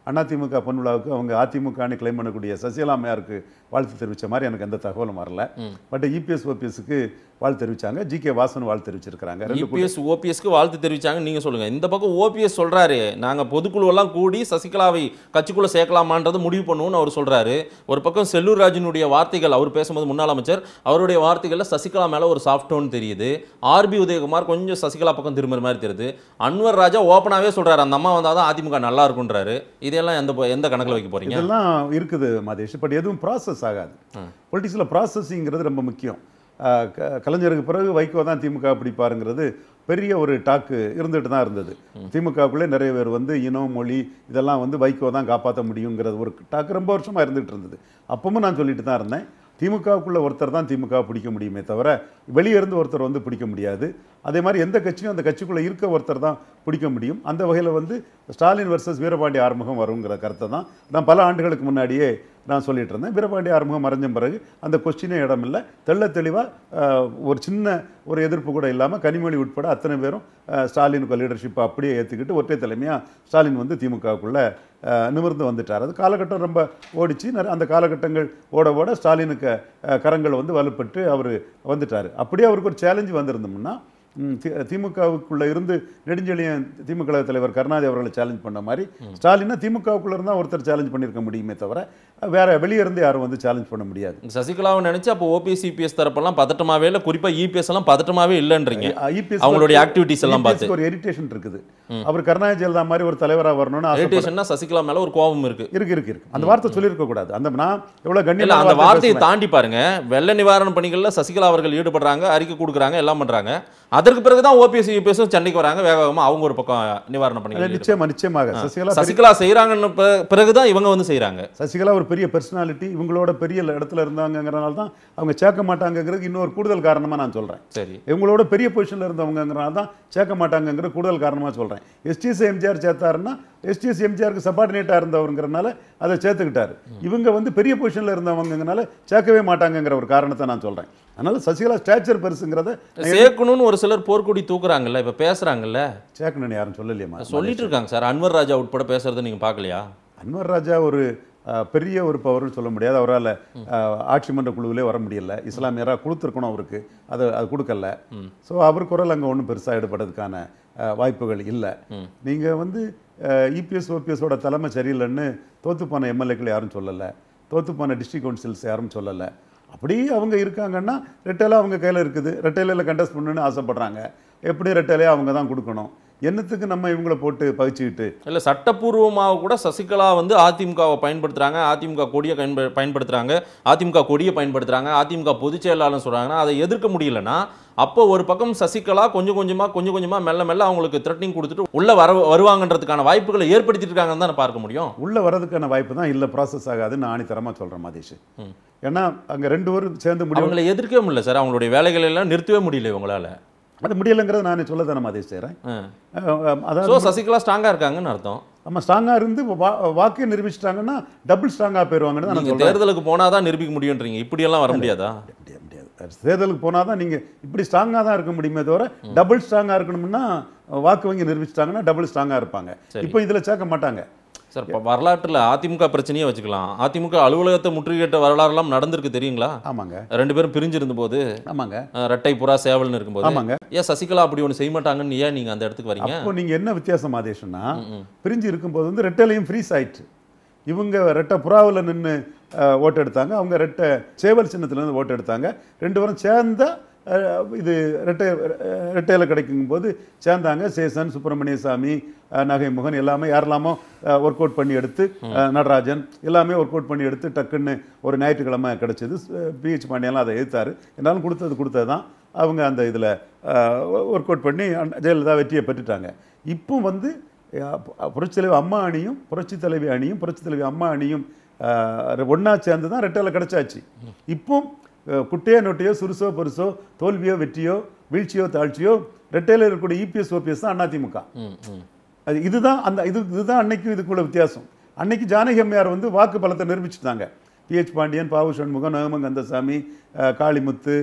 அதிமுக பொன்விழாவுக்கு அவங்க அதிமுகன்னு கிளைம் பண்ணக்கூடிய சசிகலா அம்மையாருக்கு வாழ்த்து தெரிவித்த மாதிரி எனக்கு எந்த தகவலும் வரல பட் இபிஎஸ் ஓபிஎஸ்க்கு வாழ்த்து தெரிவிச்சாங்க ஜி கே வாசன் வாழ்த்து தெரிவிச்சிருக்காங்க ரெண்டு கூட்டம் இபிஎஸ் ஓபிஎஸ்க்கு வாழ்த்து தெரிவிச்சாங்க நீங்க சொல்லுங்க இந்த பக்கம் ஓபிஎஸ் சொல்றாரு நாங்க பொதுக்குழு எல்லாம் கூடி சசிகலாவை கட்சிக்குள்ள சேர்க்கலாமான்றது முடிவு பண்ணுவோம்னு அவர் சொல்றாரு ஒரு பக்கம் செல்லூர் ராஜினுடைய வார்த்தைகள் அவர் பேசும்போது முன்னாள் அமைச்சர் அவருடைய வார்த்தைகள்ல சசிகலா மேல ஒரு சாஃப்ட் டோன் தெரியுது ஆர்பி உதயகுமார் கொஞ்சம் சசிகலா பக்கம் திரும்புற மாதிரி தெரியுது அன்வர் ராஜா ஓப்பனாவே சொல்றாரு அந்த அம்மா வந்தாதான் அதிமுக நல்லா இருக்குன்றாரு இதெல்லாம் எந்த ப- எந்த கணக்குல வைக்க போறீங்க இதெல்லாம் இருக்குது மதேஷ் பட் எதுவும் ப்ராசஸ் ஆகாது பொலிட்டிக்ஸில் ப்ராசஸிங்கிறது ரொம்ப முக்கியம் அஹ் க- கலைஞருக்கு பிறகு வைகோ தான் திமுக பிடிப்பாருங்கிறது பெரிய ஒரு டாக்கு இருந்துட்டு தான் இருந்தது திமுகவுக்குள்ளே நிறைய பேர் வந்து இனம் மொழி இதெல்லாம் வந்து வைகோ தான் காப்பாற்ற முடியுங்கிறது ஒரு டாக்கு ரொம்ப வருஷமாக இருந்துகிட்டு இருந்தது அப்பவும் நான் சொல்லிட்டு தான் இருந்தேன் திமுகவுக்குள்ள ஒருத்தர் தான் திமுக பிடிக்க முடியுமே தவிர வெளியே இருந்து ஒருத்தர் வந்து பிடிக்க முடியாது அதே மாதிரி எந்த கட்சியும் அந்த கட்சிக்குள்ளே இருக்க ஒருத்தர் தான் பிடிக்க முடியும் அந்த வகையில் வந்து ஸ்டாலின் வர்சஸ் வீரபாண்டி ஆறுமுகம் வருங்கிற கருத்தை தான் நான் பல ஆண்டுகளுக்கு முன்னாடியே நான் சொல்லிட்டு இருந்தேன் வீரபாண்டி ஆறுமுகம் மறைஞ்ச பிறகு அந்த கொஸ்டினே இடமில்லை தெள்ள தெளிவாக ஒரு சின்ன ஒரு எதிர்ப்பு கூட இல்லாமல் கனிமொழி உட்பட அத்தனை பேரும் அஹ், ஸ்டாலினுக்கு லீடர்ஷிப்பை அப்படியே ஏற்றுக்கிட்டு ஒற்றை தலைமையாக ஸ்டாலின் வந்து திமுகவுக்குள்ளே நிமிர்ந்து வந்துட்டார் அது காலகட்டம் ரொம்ப ஓடிச்சு நிறைய அந்த காலகட்டங்கள் ஓட ஓட ஸ்டாலினுக்கு அஹ், கரங்கள் வந்து வலுப்பட்டு அவர் வந்துட்டார் அப்படியே அவருக்கு ஒரு சேலஞ்சு வந்திருந்தோம்னா ம், தி- திமுகவுக்குள்ள இருந்து நெடுஞ்செழியன் திமுக கழக தலைவர் கருணாநிதி அவர்களை சேலஞ்ச் பண்ண மாதிரி ஸ்டாலினை திமுகவுக்குள்ள இருந்தால் ஒருத்தர் சேலஞ்ச் பண்ணியிருக்க முடியுமே தவிர வேற வெளியே இருந்து யாரும் வந்து சேலஞ்ச் பண்ண முடியாது சசிகலாவை நினைச்சு அப்போ ஓபிஎஸ் இபிஎஸ் தரப்பெல்லாம் பதட்டமாவே இல்லை குறிப்பா இபிஎஸ் எல்லாம் பதட்டமாவே இல்லைன்றீங்க IPS அவங்களுடைய க்கு- activities எல்லாம் IPS பார்த்து. க்கு ஒரு இரிட்டேஷன் இருக்குது அவர் கருணாநிதி ஜெயலலிதா மாதிரி ஒரு தலைவராக வரணும்னு ஆசைப்படுறாரு. இரிட்டேஷன்னா சசிகலா மேல ஒரு கோபம் இருக்கு இருக்கு இருக்கு இருக்கு அந்த வார்த்தை சொல்லியிருக்க கூடாது அந்த நான் எவ்வளவு இல்ல கண்ணியம் அந்த வார்த்தையை தாண்டி பாருங்க வெள்ள நிவாரண பணிகள்ல சசிகலா அவர்கள் ஈடுபடுறாங்க அறிக்கை கொடுக்குறாங்க எல்லாம் பண்றாங்க அதற்கு பிறகுதான் ஓபிஎஸ் யூபிஎஸ் சென்னைக்கு வராங்க வேக வேகமா அவங்க ஒரு பக்கம் நிவாரண பணிகள் நிச்சயமா நிச்சயமாக சசிகலா பெரிய- சசிகலா செய்யறாங்கன்னு பிற- பிறகுதான் இவங்க வந்து செய்யறாங்க சசிகலா ஒரு பெரிய பர்சனாலிட்டி இவங்களோட பெரிய இடத்துல இருந்தாங்கங்கிறனால தான் அவங்க சேர்க்க மாட்டாங்கங்கிறது இன்னொரு கூடுதல் காரணமா நான் சொல்றேன் சரி இவங்களோட பெரிய பொசிஷனில் இருந்தவங்கங்கிறனால தான் சேர்க்க மாட்டாங்கங்கிற கூடுதல் காரணமாக சொல்கிறேன் எஸ்டிஎஸ் எம்ஜிஆர் சேர்த்தாருன்னா எஸ்டிஎஸ் எம்ஜிஆருக்கு சப்பார்டினேட்டாக இருந்தவருங்கிறனால அதை சேர்த்துக்கிட்டாரு இவங்க வந்து பெரிய பொசிஷனில் இருந்தவங்கனால சேர்க்கவே மாட்டாங்கங்கிற ஒரு காரணத்தை நான் சொல்கிறேன் அதனால சசிகலா ஸ்டாச்சர் பெருசுங்கிறத சேர்க்கணும்னு ஒரு சிலர் போர்க்கொடி தூக்குறாங்கல்ல இப்ப பேசுறாங்கல்ல சேர்க்கணும்னு யாரும் சொல்லலையம்மா சொல்லிட்டு இருக்காங்க சார் அன்வர் ராஜா உட்பட பேசுறதை நீங்க பார்க்கலையா அன்வர் ராஜா ஒரு அஹ், பெரிய ஒரு பவர்னு சொல்ல முடியாது அவரால் ஆட்சி மன்ற குழுவிலே வர முடியல இஸ்லாமியராக கொடுத்துருக்கணும் அவருக்கு அதை அது கொடுக்கல ஸோ அவர் குரல் அங்கே ஒன்றும் பெருசாக ஈடுபடுறதுக்கான அஹ், வாய்ப்புகள் இல்லை நீங்கள் வந்து இபிஎஸ் ஓபிஎஸோட தலைமை சரியில்லைன்னு தோத்து போன எம்எல்ஏக்கள் யாரும் சொல்லலை தோத்து போன டிஸ்ட்ரிக்ட் கவுன்சில்ஸ் யாரும் சொல்லலை அப்படியே அவங்க இருக்காங்கன்னா ரெட்டையில அவங்க கையில் இருக்குது ரெட்டையில கண்டஸ்ட் பண்ணணும்னு ஆசைப்படுறாங்க எப்படி ரெட்டையிலே அவங்க தான் கொடுக்கணும் என்னத்துக்கு நம்ம இவங்கள போட்டு பகிச்சுக்கிட்டு இல்ல சட்டப்பூர்வமாக கூட சசிகலா வந்து அதிமுகவை பயன்படுத்துறாங்க அதிமுக கொடியை பயன்ப பயன்படுத்துறாங்க அதிமுக கொடியை பயன்படுத்துறாங்க அதிமுக பொதுச் செயலாளர் சொல்றாங்கன்னா அதை எதிர்க்க முடியலன்னா அப்போ ஒரு பக்கம் சசிகலா கொஞ்சம் கொஞ்சமா கொஞ்சம் கொஞ்சமா மெல்ல மெல்ல அவங்களுக்கு த்ரெட்னிங் கொடுத்துட்டு உள்ள வர வருவாங்கன்றதுக்கான வாய்ப்புகளை ஏற்படுத்திட்டு இருக்காங்கன்னு தானே பார்க்க முடியும் உள்ள வரதுக்கான வாய்ப்பு தான் இல்லை ப்ராசஸ் ஆகாதுன்னு ஆணித்தரமாக சொல்கிறேன் மதீஷ் ஏன்னா அங்கே ரெண்டு பேரும் சேர்ந்து முடியும் அவங்களை எதிர்க்கவே முடியல சார் அவங்களுடைய வேலைகளை எல்லாம் நிறுத்தவே முடியல இவங்களால அது முடியலைங்கிறத நான் சொல்ல தானே மதீஷ் செய்கிறேன் ஸோ அதாவது சசிகலா ஸ்ட்ராங்கா இருக்காங்கன்னு அர்த்தம் நம்ம ஸ்ட்ராங்காக இருந்து வா- வாக்கை நிரூபிச்சிட்டாங்கன்னா டபுள் ஸ்ட்ராங்காக போயிடுவாங்கன்னு தான் நான் நீங்க சொல்கிறேன் தேர்தலுக்கு போனாதான் நிரூபிக்க முடியுன்றீங்க இப்படியெல்லாம் வர முடியாதா முடியாது முடியாது தேர்தலுக்கு போனால் தான் நீங்கள் இப்படி ஸ்ட்ராங்காக தான் இருக்க முடியுமே தவிர டபுள் ஸ்ட்ராங்காக இருக்கணும்னா வாக்கு வங்கி நிரூபிச்சிட்டாங்கன்னா டபுள் ஸ்ட்ராங்காக இருப்பாங்க இப்போ இதில் சேர்க்க மாட்டாங்க சார் இப்போ வரலாற்றில் அதிமுக பிரச்சனையே வச்சுக்கலாம் அதிமுக அலுவலகத்தை முற்றுகையிட்ட வரலாறுலாம் நடந்திருக்கு தெரியுங்களா ஆமாங்க ரெண்டு பேரும் பிரிஞ்சிருந்த போது ஆமாங்க அஹ், ரெட்டை புறா சேவல்னு இருக்கும்போது ஆமாங்க ஏன் சசிகலா அப்படி ஒன்று செய்ய மாட்டாங்கன்னு ஏன் நீங்க அந்த இடத்துக்கு வரீங்க அப்போ நீங்கள் என்ன வித்தியாசம் ஆதேஷன்னா பிரிஞ்சு இருக்கும்போது வந்து ரெட்டைலையும் ஃப்ரீஸ் ஆயிட்டு இவங்க ரெட்டை புறாவில் நின்று ஓட்டு எடுத்தாங்க அவங்க ரெட்டை சேவல் சின்னத்துலேருந்து ஓட்டு எடுத்தாங்க ரெண்டு பேரும் சேர்ந்த அஹ், இது ரெட்டை அஹ், ரெட்டையில் கிடைக்கும் போது சேர்ந்தாங்க சேசன் சுப்பிரமணிய சாமி அஹ், நகைமுகன் எல்லாமே யாரெல்லாமோ ஒர்க் அவுட் பண்ணி எடுத்து அஹ், நடராஜன் எல்லாமே ஒர்க் அவுட் பண்ணி எடுத்து டக்குன்னு ஒரு ஞாயிற்றுக்கிழமை கிடைச்சது பிஹெச் பாண்டியெல்லாம் அதை எதிர்த்தாரு என்னாலும் கொடுத்தது கொடுத்தது தான் அவங்க அந்த இதில் ஒர்க் அவுட் பண்ணி அண்ணா- ஜெயலலிதா வெற்றியை பெற்றுட்டாங்க இப்போ வந்து புரட்சி தலைவி அம்மா அணியும் புரட்சி தலைவி அணியும் புரட்சி தலைவி அம்மா அணியும் ஒன்றா சேர்ந்து தான் ரெட்டையில் கிடச்சாச்சு இப்போ அஹ், குட்டையோ நொட்டையோ சுருசோ பெருசோ தோல்வியோ வெற்றியோ வீழ்ச்சியோ தாழ்ச்சியோ ரெட்டையில் இருக்கக்கூடிய இபிஎஸ் ஓபிஎஸ் தான் அதிமுக ம், ம். அது இதுதான் அந்த இது இதுதான் அன்னைக்கும் இதுக்குள்ள வித்தியாசம் அன்னைக்கு ஜானகி அம்மையார் வந்து வாக்கு பலத்தை நிரூபிச்சிட்டாங்க பிஹெச் பாண்டியன் பாவு சண்முகம் நகம கந்தசாமி அஹ், காளிமுத்து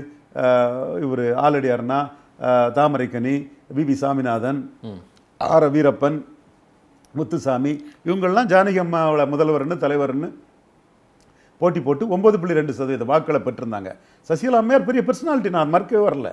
இவர் ஆலடி அருணா அஹ், Thamaraikani V V Saminathan R Veerappan Muthusamy இவங்கெல்லாம் ஜானகி அம்மாவோட முதல்வர்னு தலைவர்னு போட்டி போட்டு ஒன்பது புள்ளி ரெண்டு சதவீத வாக்களை பெற்றிருந்தாங்க சசிகலா அம்மையார் பெரிய பர்சனாலிட்டி நான் மறுக்கவே வரல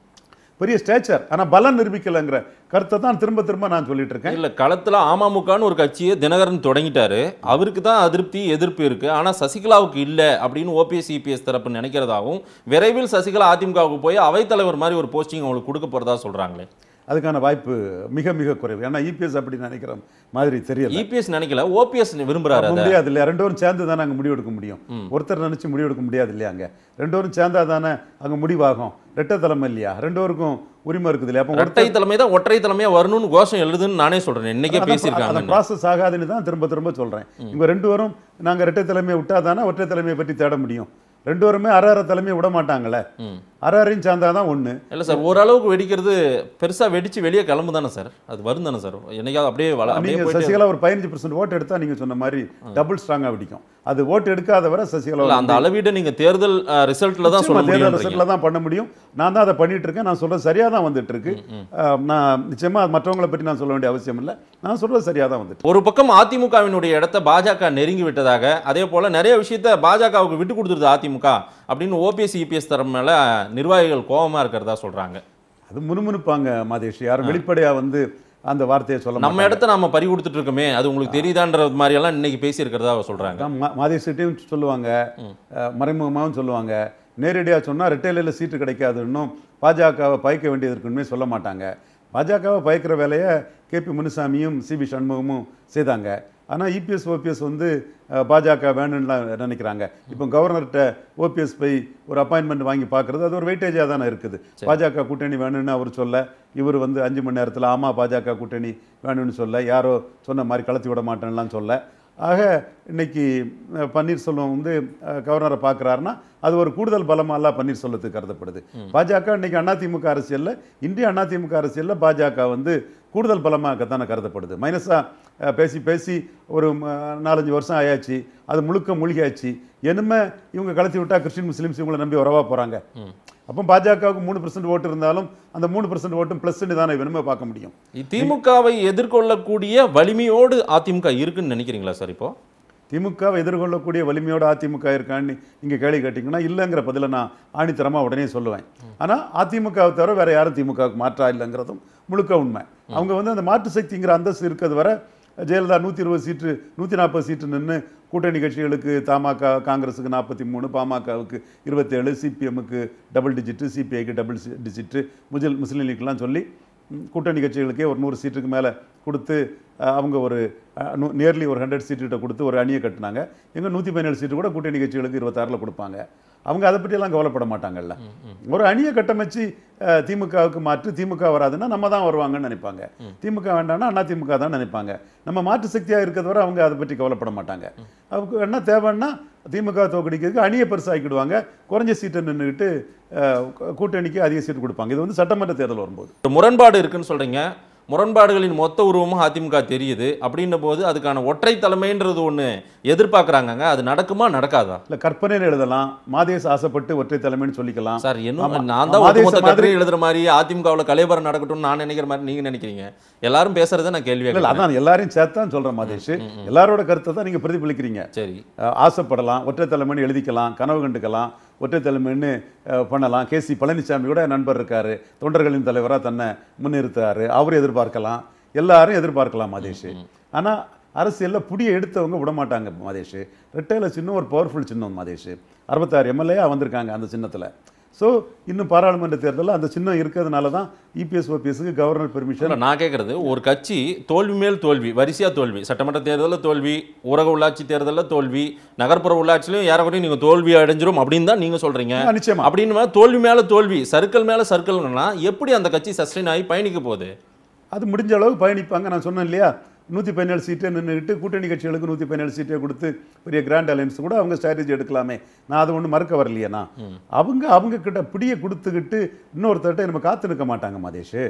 பெரிய ஸ்டேச்சர் ஆனால் பலம் நிரூபிக்கலைங்கிற கருத்தை தான் திரும்ப திரும்ப நான் சொல்லிட்டு இருக்கேன் இல்ல களத்துல அமமுகன்னு ஒரு கட்சியை தினகரன் தொடங்கிட்டாரு அவருக்கு தான் அதிருப்தி எதிர்ப்பு இருக்கு ஆனா சசிகலாவுக்கு இல்ல அப்படின்னு ஓபிஎஸ் இபிஎஸ் தரப்பு நினைக்கிறதாகவும் விரைவில் சசிகலா அதிமுகவுக்கு போய் அவைத்தலைவர் மாதிரி ஒரு போஸ்டிங் அவங்களுக்கு கொடுக்க போறதா சொல்றாங்களே அதுக்கான வாய்ப்பு மிக மிக குறைவு ஏன்னா இபிஎஸ் அப்படி நினைக்கிற மாதிரி தெரியல இபிஎஸ் நினைக்கல ஓபிஎஸ் விரும்புறாரு அப்ப அதை முடியாது இல்லையா ரெண்டு பேரும் சேர்ந்து தானே அங்கே முடிவெடுக்க முடியும் ஒருத்தர் நினைச்சு முடிவெடுக்க முடியாது இல்லையா அங்கே ரெண்டு பேரும் சேர்ந்தா தானே அங்கே முடிவாகும் ரெட்டை தலைமை இல்லையா ரெண்டு பேருக்கும் உரிமை இருக்குது இல்லையா அப்போ இரட்டை தலைமை தான் ஒற்றை தலைமையா வரணும்னு கோஷம் எழுதுன்னு நானே சொல்றேன் இன்னைக்கே அந்த பேசியிருக்காங்க ப்ராசஸ் ஆகாதுன்னு தான் திரும்ப திரும்ப சொல்றேன் இவங்க ரெண்டு பேரும் நாங்க இரட்டை தலைமையை விட்டா தானே ஒற்றை தலைமையை பற்றி தேட முடியும் ரெண்டு பேருமே அரை அரை தலைமையை விட மாட்டாங்களே ம். அரை அரையும் சேர்ந்தா தான் ஒன்று இல்ல சார் ஓரளவுக்கு வெடிக்கிறது பெருசா வெடிச்சு வெளியே கிளம்பு தானே சார் அது வரும் தானே சார் என்னைக்காவது அப்படியே வள- அப்படியே நீங்க போயிட்டு சசிகலா ஒரு பதினஞ்சு பர்சன்ட் ஓட்டு எடுத்தா நீங்க சொன்ன மாதிரி டபுள் ஸ்ட்ராங்கா வெடிக்கும் அது ஓட்டு எடுக்காத வரை சசிகலா இல்ல அந்த அளவீடை நீங்க தேர்தல் ரிசல்ட்ல தான் சொல்ல நிச்சயமா தேர்தல் முடியும் ரிசல்ட்ல தான் பண்ண முடியும் நான் தான் அதை பண்ணிட்டு இருக்கேன் நான் சொல்றது சரியா தான் வந்துட்டு இருக்கு அஹ், நான் நிச்சயமா மற்றவங்களை பற்றி நான் சொல்ல வேண்டிய அவசியம் இல்லை நான் சொல்றது சரியா தான் வந்துட்டு ஒரு பக்கம் அதிமுகவினுடைய இடத்த பாஜக நெருங்கி விட்டதாக அதே போல நிறைய விஷயத்த பாஜகவுக்கு விட்டு கொடுத்துருது அதிமுக அப்படின்னு ஓபிஎஸ் இபிஎஸ் தரம் மேல நிர்வாகிகள் கோபமா இருக்கிறதா சொல்றாங்க அது முணுமுணுப்பாங்க மாதேஷ் யாரும் வெளிப்படையா வந்து அந்த வார்த்தையை சொல்ல நம்ம மாட்டாங்க. இடத்த நாம பறி கொடுத்துட்டு இருக்கோமே அது உங்களுக்கு தெரியுதான்ற மாதிரி எல்லாம் இன்னைக்கு பேசி இருக்கிறதா சொல்றாங்க அதான் மா- மாதேஷ்கிட்டையும் சொல்லுவாங்க அஹ், மறைமுகமாகவும் சொல்லுவாங்க நேரடியாக சொன்னால் ரெட்டையில சீட்டு கிடைக்காதுன்னும் பாஜகவை பயக்க வேண்டியது இருக்குன்னு சொல்ல மாட்டாங்க பாஜகவை பயக்கிற வேலையை கேபி முனுசாமியும் சிபி சண்முகமும் செய்தாங்க ஆனால் இபிஎஸ் ஓபிஎஸ் வந்து அஹ், பாஜக வேணும்னுலாம் நினைக்கிறாங்க இப்போ கவர்னர்கிட்ட ஓபிஎஸ் போய் ஒரு அப்பாயின்மெண்ட் வாங்கி பார்க்குறது அது ஒரு வெயிட்டேஜாக தானே இருக்குது பாஜக கூட்டணி வேணும்னு அவர் சொல்ல இவர் வந்து அஞ்சு மணி நேரத்தில் ஆமா பாஜக கூட்டணி வேணும்னு சொல்ல யாரோ சொன்ன மாதிரி கலத்தி விட மாட்டேன்லாம் சொல்ல ஆக இன்னைக்கு அஹ், பன்னீர்செல்வம் வந்து அஹ், கவர்னரை பார்க்குறாருன்னா அது ஒரு கூடுதல் பலமாலாம் பன்னீர்செல்வத்துக்கு கருதப்படுது பாஜக இன்னைக்கு அதிமுக அரசியல்ல இந்திய அதிமுக அரசியல்ல பாஜக வந்து கூடுதல் பலமாகத்தானே கருதப்படுது மைனஸாக பேசி பேசி ஒரு ம, நாலஞ்சு வருஷம் ஆயாச்சு அது முழுக்க மூழ்கியாச்சு இனிமே இவங்க கலத்தி விட்டா கிறிஸ்டின் முஸ்லீம்ஸ் இவங்களை நம்பி வரவா போறாங்க அப்போ பாஜகவுக்கு மூணு பர்சன்ட் ஓட்டு இருந்தாலும் அந்த மூணு பர்சன்ட் ஓட்டும் ப்ளஸ்ன்னு தானே இனிமே பார்க்க முடியும் திமுகவை எதிர்கொள்ளக்கூடிய வலிமையோடு அதிமுக இருக்குன்னு நினைக்கிறீங்களா சார் இப்போ திமுகவை எதிர்கொள்ளக்கூடிய வலிமையோட அதிமுக இருக்கான்னு இங்கே கேள்வி கேட்டிங்கன்னா இல்லைங்கிற பதிலை நான் ஆணித்தரமாக உடனே சொல்லுவேன் ஆனால் அதிமுகவை தவிர வேற யாரும் திமுகவுக்கு மாற்றா இல்லைங்கிறதும் முழுக்க உண்மை அவங்க வந்து அந்த மாற்று சக்திங்கிற அந்தஸ்து இருக்கிறது வரை ஜெயலலிதா நூற்றி இருபது சீட்டு நூற்றி நாற்பது சீட்டு நின்று கூட்டணி கட்சிகளுக்கு தமாக காங்கிரஸுக்கு நாற்பத்தி மூணு பாமகவுக்கு இருபத்தேழு சிபிஎம்முக்கு டபுள் டிஜிட்டு சிபிஐக்கு டபுள் டிஜிட்டு முஜில் முஸ்லீம் லீக்லாம் சொல்லி ம், கூட்டணி கட்சிகளுக்கே ஒரு நூறு சீட்டுக்கு மேலே கொடுத்து அஹ், அவங்க ஒரு நியர்லி ஒரு ஹண்ட்ரட் சீட்டுகிட்ட கொடுத்து ஒரு அணியை கட்டினாங்க எங்க நூற்றி பதினேழு சீட்டு கூட கூட்டணி கட்சிகளுக்கு இருபத்தாறில் கொடுப்பாங்க அவங்க அதை பற்றியெல்லாம் கவலைப்பட மாட்டாங்கல்ல ஒரு அணியை கட்டமைச்சு அஹ், திமுகவுக்கு மாற்று திமுக வராதுன்னா நம்ம தான் வருவாங்கன்னு நினைப்பாங்க திமுக வேண்டாம்னா அண்ணா திமுக தான் நினைப்பாங்க நம்ம மாற்று சக்தியாக இருக்கிறது வரை அவங்க அதை பற்றி கவலைப்பட மாட்டாங்க அவங்க என்ன தேவைன்னா திமுக தோக்கடிக்கிறதுக்கு அணியை பெருசாக்கிடுவாங்க குறைஞ்ச சீட்டை நின்றுக்கிட்டு கூட்டணிக்கு அதிக சீட்டு கொடுப்பாங்க இது வந்து சட்டமன்ற தேர்தல் வரும்போது ஒரு முரண்பாடு இருக்குன்னு சொல்றீங்க முரண்பாடுகளின் மொத்த உருவமும் அதிமுக தெரியுது அப்படின்ன போது அதுக்கான ஒற்றை தலைமைன்றது ஒண்ணு எதிர்பார்க்கறாங்கங்க அது நடக்குமா நடக்காதா இல்லை கற்பனையில் எழுதலாம் மாதேஷ் ஆசைப்பட்டு ஒற்றை தலைமைன்னு சொல்லிக்கலாம் சார் ஆமா. இன்னும் நான் தான் மாதேச ஒட்டுமொத்த மாதிரி- கட்டுரை எழுதுற மாதிரி அதிமுகவில் கலைபரம் நடக்கட்டும்னு நான் நினைக்கிற மாதிரி நீங்க நினைக்கிறீங்க எல்லாரும் பேசுறதை நான் கேள்வியா இல்லை கேட்கிறேன். அதான் எல்லாரையும் சேர்த்தான் சொல்கிறேன் மாதேஷ் எல்லாரோட கருத்தை தான் நீங்கள் பிரதிபலிக்கிறீங்க சரி அஹ், ஆசைப்படலாம் ஒற்றை தலைமைன்னு எழுதிக்கலாம் கனவு கண்டுக்கலாம் ஒற்றை தலைமைன்னு அஹ், பண்ணலாம் கேசி பழனிசாமி கூட நண்பர் இருக்காரு தொண்டர்களின் தலைவராக தன்னை முன்னிறுத்துறாரு அவர் எதிர்பார்க்கலாம் எல்லாரும் எதிர்பார்க்கலாம் மாதேஷ் ஆனால் அரசியலில் புடியை எடுத்தவங்க விட மாட்டாங்க மாதேஷ் ரெட்டையில் சின்னம் ஒரு பவர்ஃபுல் சின்னம் மாதேஷ் அறுபத்தாறு எம்எல்ஏ வந்திருக்காங்க அந்த சின்னத்தில் ஸோ இன்னும் பாராளுமன்ற தேர்தலில் அந்த சின்னம் இருக்கிறதுனால தான் இபிஎஸ் ஓபிஎஸ்க்கு கவர்னர் பெர்மிஷன் இல்ல, நான் கேட்கறது ஒரு கட்சி தோல்வி மேல் தோல்வி வரிசையா தோல்வி சட்டமன்ற தேர்தலில் தோல்வி ஊரக உள்ளாட்சி தேர்தலில் தோல்வி நகர்ப்புற உள்ளாட்சியிலும் ஏறக்குறைய நீங்க தோல்வி அடைஞ்சிரும் அப்படின்னு தான் நீங்க சொல்றீங்க ஆ, நிச்சயமா. அப்படின்னு தோல்வி மேல தோல்வி சர்க்கிள் மேல சர்க்கிள்னா எப்படி அந்த கட்சி சஸ்டெயின் ஆகி பயணிக்க போகுது அது முடிஞ்ச அளவுக்கு பயணிப்பாங்க நான் சொன்னேன் இல்லையா நூற்றி பதினேழு சீட்டை நின்றுக்கிட்டு கூட்டணி கட்சிகளுக்கு நூற்றி பதினேழு சீட்டை கொடுத்து பெரிய கிராண்ட் அலையன்ஸ் கூட அவங்க ஸ்ட்ராட்டஜி எடுக்கலாமே நான் அதை ஒன்றும் மறுக்க வரலையேண்ணா அவங்க அவங்க கிட்ட பிடியை கொடுத்துக்கிட்டு இன்னொருத்தர்கிட்ட நம்ம காத்து நிற்க மாட்டாங்க மதேஷ்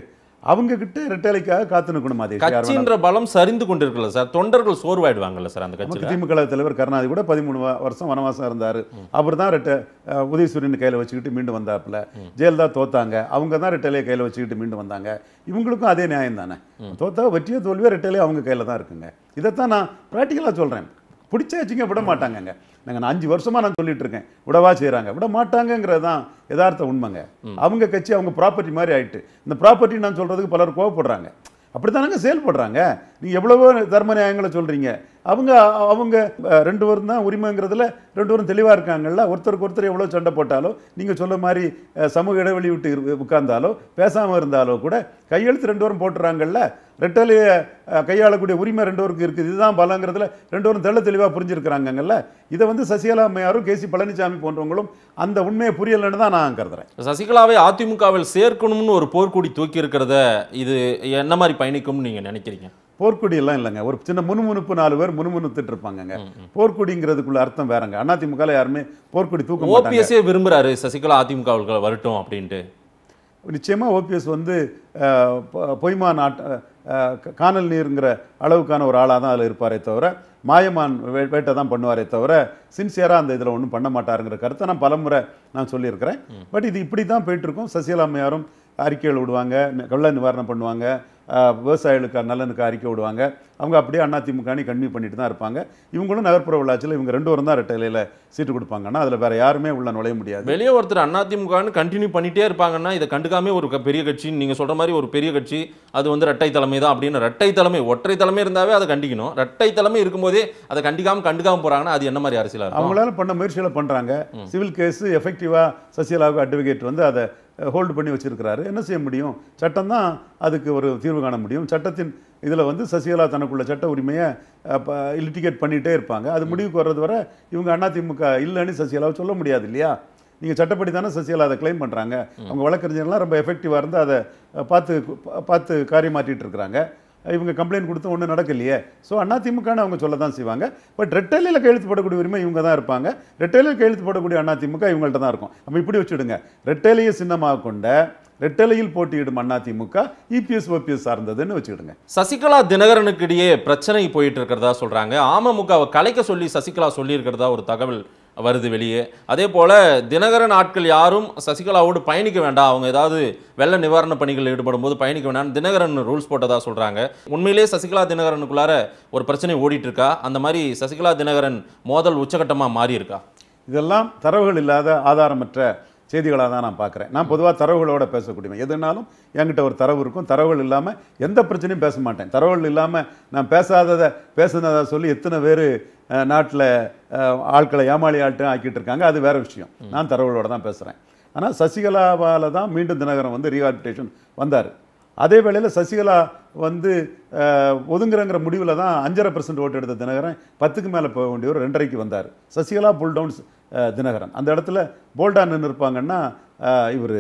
அவங்க கிட்ட ரெட்டலைக்காக காத்து நிற்கணும் அது யார் வேணாலும். கட்சின்ற பலம் சரிந்து கொண்டிருக்கல சார் தொண்டர்கள் சோர்வாயிடுவாங்கல்ல சார் அந்த நமக்கு கட்சியில திமுக கழக தலைவர் கருணாநிதி கூட பதிமூணு வ- வருஷம் வனவாசம் இருந்தார் அவர் தான் ரெட்ட அஹ், உதயசூரியன் கையில் வச்சுக்கிட்டு மீண்டும் வந்தாப்புல ஜெயலலிதா தோத்தாங்க அவங்க தான் ரெட்டலையை கையில் வச்சுக்கிட்டு மீண்டும் வந்தாங்க இவங்களுக்கும் அதே நியாயம் தானே தோத்தா வெற்றியோ தோல்வியோ ரெட்டலையோ அவங்க கையில் தான் இருக்குங்க இதைத்தான் நான் ப்ராக்டிக்கலாக சொல்கிறேன் பிடிச்சாச்சுங்க விட மாட்டாங்கங்க நாங்கள் நான் அஞ்சு வருஷமா நான் சொல்லிட்டு இருக்கேன் விடவா செய்கிறாங்க விட மாட்டாங்கங்கிறது தான் யதார்த்த உண்மைங்க அவங்க கட்சி அவங்க ப்ராப்பர்ட்டி மாதிரி ஆயிட்டு இந்த ப்ராப்பர்ட்டி நான் சொல்றதுக்கு பலர் கோவப்படுறாங்க அப்படித்தானங்க செயல்படுறாங்க நீங்க எவ்வளவோ தர்ம நியாயங்களை சொல்றீங்க அவங்க அவங்க அஹ், ரெண்டு பேரும் தான் உரிமைங்கிறதுல ரெண்டு பேரும் தெளிவா இருக்காங்கல்ல ஒருத்தருக்கு ஒருத்தர் எவ்வளவு சண்டை போட்டாலோ நீங்க சொல்ல மாதிரி அஹ், சமூக இடைவெளி விட்டு இரு- உட்கார்ந்தாலோ பேசாம இருந்தாலோ கூட கையெழுத்து ரெண்டு பேரும் போட்டுறாங்கல்ல ரெட்டலையை அஹ், கையாளக்கூடிய உரிமை ரெண்டு பேருக்கு இருக்குது இதுதான் பலங்கிறதுல ரெண்டு பேரும் தெள்ள தெளிவாக புரிஞ்சிருக்கிறாங்கல்ல இதை வந்து சசிகலா அம்மையாரும் கேசி பழனிசாமி போன்றவங்களும் அந்த உண்மையை புரியலைன்னு தான் நான் கருதுறேன் சசிகலாவை அதிமுகவில் சேர்க்கணும்னு ஒரு போர்க்கொடி தூக்கி இருக்கிறத இது என்ன மாதிரி பயணிக்கும்னு நீங்க நினைக்கிறீங்க போர்க்கொடி எல்லாம் இல்லைங்க ஒரு சின்ன முணுமுணுப்பு நாலு பேர் முணுமுணுத்துட்டு இருப்பாங்கங்க போர்க்கொடிங்கிறதுக்குள்ள அர்த்தம் வேறங்க அதிமுக யாருமே போர்க்கொடி தூக்க மாட்டாங்க ஓபிஎஸ்ஏ விரும்புறாரு சசிகலா அதிமுகவுக்கு வரட்டும் அப்படின்ட்டு நிச்சயமா ஓபிஎஸ் வந்து அஹ், பொ- பொய்மான் ஆட்ட அஹ், க- காணல் நீருங்கிற அளவுக்கான ஒரு ஆளாக தான் அதில் இருப்பாரே தவிர மாயமான் வே- வேட்டை தான் பண்ணுவாரே தவிர சின்சியராக அந்த இதில் ஒன்றும் பண்ண மாட்டாருங்கிற கருத்தை நான் பலமுறை நான் சொல்லியிருக்கிறேன் பட் இது இப்படி தான் போயிட்டு இருக்கும் சசிகலா அம்மையாரும் அறிக்கைகள் விடுவாங்க ந- வெள்ள நிவாரணம் பண்ணுவாங்க அஹ், விவசாயிகளுக்கு நலனுக்கு அறிக்கை விடுவாங்க அவங்க அப்படியே அதிமுக கன்டினியூ பண்ணிட்டு தான் இருப்பாங்க இவங்களும் நகர்ப்புற உள்ளாட்சியில் இவங்க ரெண்டு பேரும் தான் ரெட்டையில சீட்டு கொடுப்பாங்கன்னா அதில் வேற யாருமே உள்ள நுழைய முடியாது வெளியே ஒருத்தர் அதிமுகன்னு கண்டினியூ பண்ணிட்டே இருப்பாங்கன்னா இதை கண்டுக்காம ஒரு க- பெரிய கட்சி நீங்க சொல்ற மாதிரி ஒரு பெரிய கட்சி அது வந்து ரெட்டை தலைமை தான் அப்படின்னு ரெட்டை தலைமை ஒற்றை தலைமை இருந்தாவே அதை கண்டிக்கணும் ரெட்டை தலைமை இருக்கும்போதே அதை கண்டிக்காம கண்டுக்காம போறாங்கன்னா அது என்ன மாதிரி அரசியலா இருக்கும் அவங்களால பண்ண முயற்சிகளை பண்றாங்க சிவில் கேஸ் எஃபெக்டிவா சசிகலாவுக்கு அட்வொகேட் வந்து அதை ஹோல்டு பண்ணி வச்சிருக்கிறாரு என்ன செய்ய முடியும் சட்டம் தான் அதுக்கு ஒரு தீர்வு காண முடியும் சட்டத்தின் இதில் வந்து சசிகலா தனக்குள்ள சட்ட உரிமையை லிட்டிகேட் பண்ணிட்டே இருப்பாங்க அது முடிவுக்கு வர்றது வரை இவங்க அதிமுக இல்லைன்னு சசிகலாவை சொல்ல முடியாது இல்லையா நீங்கள் சட்டப்படி தானே சசிகலா அதை க்ளைம் பண்ணுறாங்க அவங்க வழக்கறிஞர்லாம் ரொம்ப எஃபெக்டிவாக இருந்து அதை அஹ், பார்த்து பார்த்து காரியமாற்றிட்டு இருக்கிறாங்க இவங்க கம்ப்ளைண்ட் கொடுத்து ஒன்றும் நடக்கலையே ஸோ அதிமுகன்னு அவங்க சொல்ல தான் செய்வாங்க பட் ரெட்டலையில் கையெழுத்து போடக்கூடிய உரிமை இவங்க தான் இருப்பாங்க ரெட்டலையில் கையெழுத்து போடக்கூடிய அதிமுக இவங்கள்ட்ட தான் இருக்கும் நம்ம இப்படி வச்சுடுங்க ரெட்டலையை சின்னமாக கொண்ட ரெட்டலையில் போட்டியிடும் அதிமுக இபிஎஸ் ஓபிஎஸ் சார்ந்ததுன்னு வச்சுக்கிடுங்க சசிகலா தினகரனுக்கு இடையே பிரச்சனை போயிட்டு இருக்கிறதா சொல்றாங்க அமமுகவை கலைக்க சொல்லி சசிகலா சொல்லி இருக்கிறதா ஒரு தகவல் வருது வெளியே அதே போல தினகரன் ஆட்கள் யாரும் சசிகலாவோடு பயணிக்க வேண்டாம் அவங்க ஏதாவது வெள்ள நிவாரண பணிகளில் ஈடுபடும் போது பயணிக்க வேண்டாம் தினகரன் ரூல்ஸ் போட்டதா சொல்றாங்க உண்மையிலேயே சசிகலா தினகரனுக்குள்ளார ஒரு பிரச்சனை ஓடிட்டு இருக்கா அந்த மாதிரி சசிகலா தினகரன் மோதல் உச்சகட்டமா மாறி இருக்கா இதெல்லாம் தரவுகள் இல்லாத ஆதாரமற்ற செய்திகளாக தான் நான் பார்க்குறேன் நான் பொதுவாக தரவுகளோட பேசக்கூடியவன் எதுனாலும் என்கிட்ட ஒரு தரவு இருக்கும் தரவுகள் இல்லாமல் எந்த பிரச்சனையும் பேச மாட்டேன் தரவுகள் இல்லாமல் நான் பேசாததை பேசுனதை சொல்லி எத்தனை பேர் நாட்டில் ஆட்களை ஏமாளி ஆட்டும் ஆக்கிட்டு இருக்காங்க அது வேற விஷயம் நான் தரவுகளோட தான் பேசுகிறேன் ஆனால் சசிகலாவால் தான் மீண்டும் தினகரன் வந்து ரீஹாபிலிட்டேஷன் வந்தார் அதே வேளையில் சசிகலா வந்து அஹ், ஒதுங்குறங்கிற முடிவில் தான் அஞ்சரை பர்சன்ட் ஓட்டு எடுத்த தினகரன் பத்துக்கு மேலே போக வேண்டியவர் ரெண்டரைக்கு வந்தார் சசிகலா புல்டவுன்ஸ் தினகரன் அந்த இடத்துல போல்டா நின்று இருப்பாங்கன்னா இவர்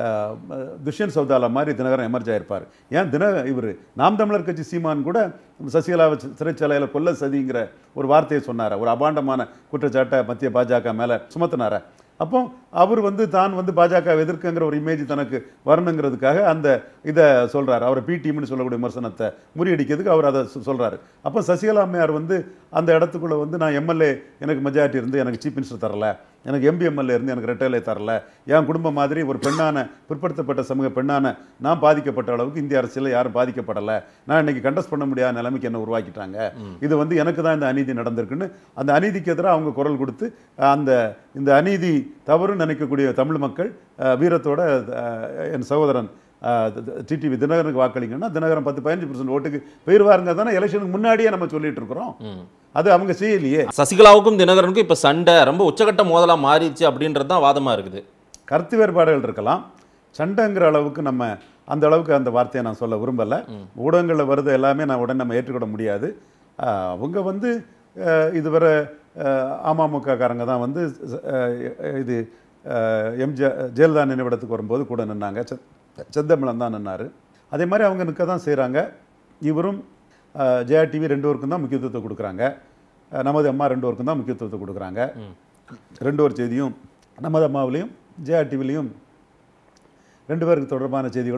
துஷ்யந்த் சௌதாலா மாதிரி தினகரன் எமர்ஜ் ஆயிருப்பார் ஏன் தின இவர் நாம் தமிழர் கட்சி சீமான் கூட சசிகலாவை சி- சிறைச்சாலையில் கொல்ல சதிங்கிற ஒரு வார்த்தையை சொன்னார் ஒரு அபாண்டமான குற்றச்சாட்டை மத்திய பாஜக மேலே சுமத்தினார அப்போ அவர் வந்து தான் வந்து பாஜக எதிர்க்குங்கிற ஒரு இமேஜ் தனக்கு வரணுங்கிறதுக்காக அந்த இதை சொல்றாரு அவரை பி டீம்னு சொல்லக்கூடிய விமர்சனத்தை முறியடிக்கிறதுக்கு அவர் அதை சொ- சொல்றாரு அப்போ சசிகலா அம்மையார் வந்து அந்த இடத்துக்குள்ள வந்து நான் எம்எல்ஏ எனக்கு மெஜாரிட்டி இருந்து எனக்கு சீஃப் மினிஸ்டர் தரல எனக்கு எம்பி எம்எல்ஏ இருந்து எனக்கு ரெட்டையிலே தரல என் குடும்பம் மாதிரி ஒரு பெண்ணான பிற்படுத்தப்பட்ட சமூக பெண்ணான நான் பாதிக்கப்பட்ட அளவுக்கு இந்திய அரசியலில் யாரும் பாதிக்கப்படலை நான் இன்னைக்கு கண்டஸ்ட் பண்ண முடியாத நிலைமைக்கு என்ன உருவாக்கிட்டாங்க இது வந்து எனக்கு தான் இந்த அநீதி நடந்திருக்குன்னு அந்த அநீதிக்கு எதிராக அவங்க குரல் கொடுத்து அஹ், அந்த இந்த அநீதி தவறுன்னு நினைக்கக்கூடிய தமிழ் மக்கள் அஹ், வீரத்தோட அஹ், என் சகோதரன் டிடிவி தினகரனுக்கு வாக்களிங்கன்னா தினகரன் பத்து பதினஞ்சு பர்சன்ட் ஓட்டுக்கு போயிருவாருங்க தானே எலெக்ஷனுக்கு முன்னாடியே நம்ம சொல்லிட்டு இருக்கிறோம் அது அவங்க செய்யலையே சசிகலாவுக்கும் தினகரனுக்கும் இப்ப சண்டை ரொம்ப உச்சகட்ட மோதலா மாறிடுச்சு அப்படின்றது தான் வாதமா இருக்குது கருத்து வேறுபாடுகள் இருக்கலாம் சண்டைங்கிற அளவுக்கு நம்ம அந்த அளவுக்கு அந்த வார்த்தையை நான் சொல்ல விரும்பலை ஊடகங்களில் வருது எல்லாமே நான் உடனே நம்ம ஏற்றுக்கிட முடியாது ஆஹ் அவங்க வந்து ஆஹ் இதுவரை ஆஹ் அமமுக காரங்க தான் வந்து ஆஹ் இது ஆஹ் எம்ஜிஆர் ஜெயலலிதா நினைவிடத்துக்கு வரும்போது கூட நின்னாங்க செ- செந்தமிழன் தான் நின்னார் அதே மாதிரி அவங்க நிற்க தான் செய்கிறாங்க இவரும் ஆஹ் ஜெயா டிவி ரெண்டு பேருக்கும் தான் முக்கியத்துவத்தை கொடுக்குறாங்க ஆஹ் நமது அம்மா ரெண்டு பேருக்கும் தான் முக்கியத்துவத்தை கொடுக்குறாங்க ரெண்டு ஒரு செய்தியும் நமது அம்மாவிலையும் ஜெயா டிவிலையும் ரெண்டு பேருக்கு தொடர்பான செய்திகளும்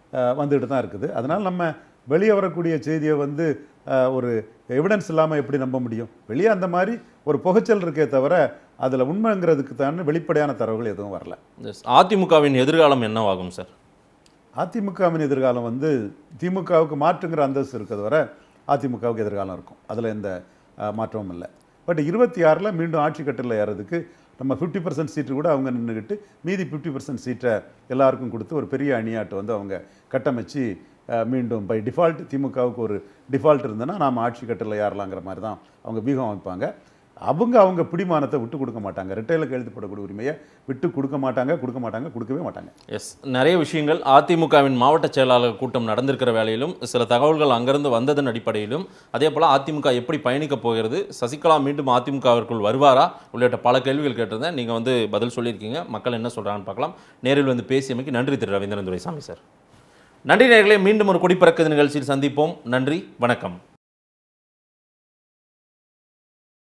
அஹ், வந்துட்டு தான் இருக்குது அதனால் நம்ம வெளியே வரக்கூடிய செய்தியை வந்து அஹ், ஒரு எவிடன்ஸ் இல்லாமல் எப்படி நம்ப முடியும் வெளியே அந்த மாதிரி ஒரு புகைச்சல் இருக்கே தவிர அதில் உண்மைங்கிறதுக்கு தான் வெளிப்படையான தரவுகள் எதுவும் வரல Yes. அதிமுகவின் எதிர்காலம் என்னவாகும் சார் அதிமுகவின் எதிர்காலம் வந்து திமுகவுக்கு மாற்றுங்கிற அந்தஸ்து இருக்கிறது வரை அதிமுகவுக்கு எதிர்காலம் இருக்கும் அதில் எந்த அஹ், மாற்றமும் இல்லை பட் இருபத்தி ஆறில் மீண்டும் ஆட்சி கட்டில் ஏறதுக்கு நம்ம ஃபிஃப்டி பர்சன்ட் சீட்டு கூட அவங்க நின்றுக்கிட்டு மீதி ஃபிஃப்டி பர்சன்ட் சீட்டை எல்லாருக்கும் கொடுத்து ஒரு பெரிய அணியாட்டு வந்து அவங்க கட்டமைச்சு அஹ், மீண்டும் பை டிஃபால்ட் திமுகவுக்கு ஒரு டிஃபால்ட் இருந்ததுன்னா நாம் ஆட்சி கட்டில் ஏறலாங்கிற மாதிரி தான் அவங்க வியூகம் வைப்பாங்க அவங்க அவங்க பிடிமானத்தை விட்டு கொடுக்க மாட்டாங்க ரிட்டைலில் எழுதப்படக்கூடிய உரிமையை விட்டு கொடுக்க மாட்டாங்க கொடுக்க மாட்டாங்க கொடுக்கவே மாட்டாங்க எஸ் நிறைய விஷயங்கள் அதிமுகவின் மாவட்ட செயலாளர் கூட்டம் நடந்திருக்கிற வேளையிலும் சில தகவல்கள் அங்கிருந்து வந்ததன் அடிப்படையிலும் அதே போல் அதிமுக எப்படி பயணிக்கப் போகிறது சசிகலா மீண்டும் அதிமுகவிற்குள் வருவாரா உள்ளிட்ட பல கேள்விகள் கேட்டிருந்தேன் நீங்கள் வந்து பதில் சொல்லியிருக்கீங்க மக்கள் என்ன சொல்கிறாங்கன்னு பார்க்கலாம் நேரில் வந்து பேசியமைக்கு நன்றி திரு ரவீந்திரன் துரைசாமி சார் நன்றி நேர்களே மீண்டும் ஒரு குடிப்பறக்குது நிகழ்ச்சியில் சந்திப்போம் நன்றி வணக்கம்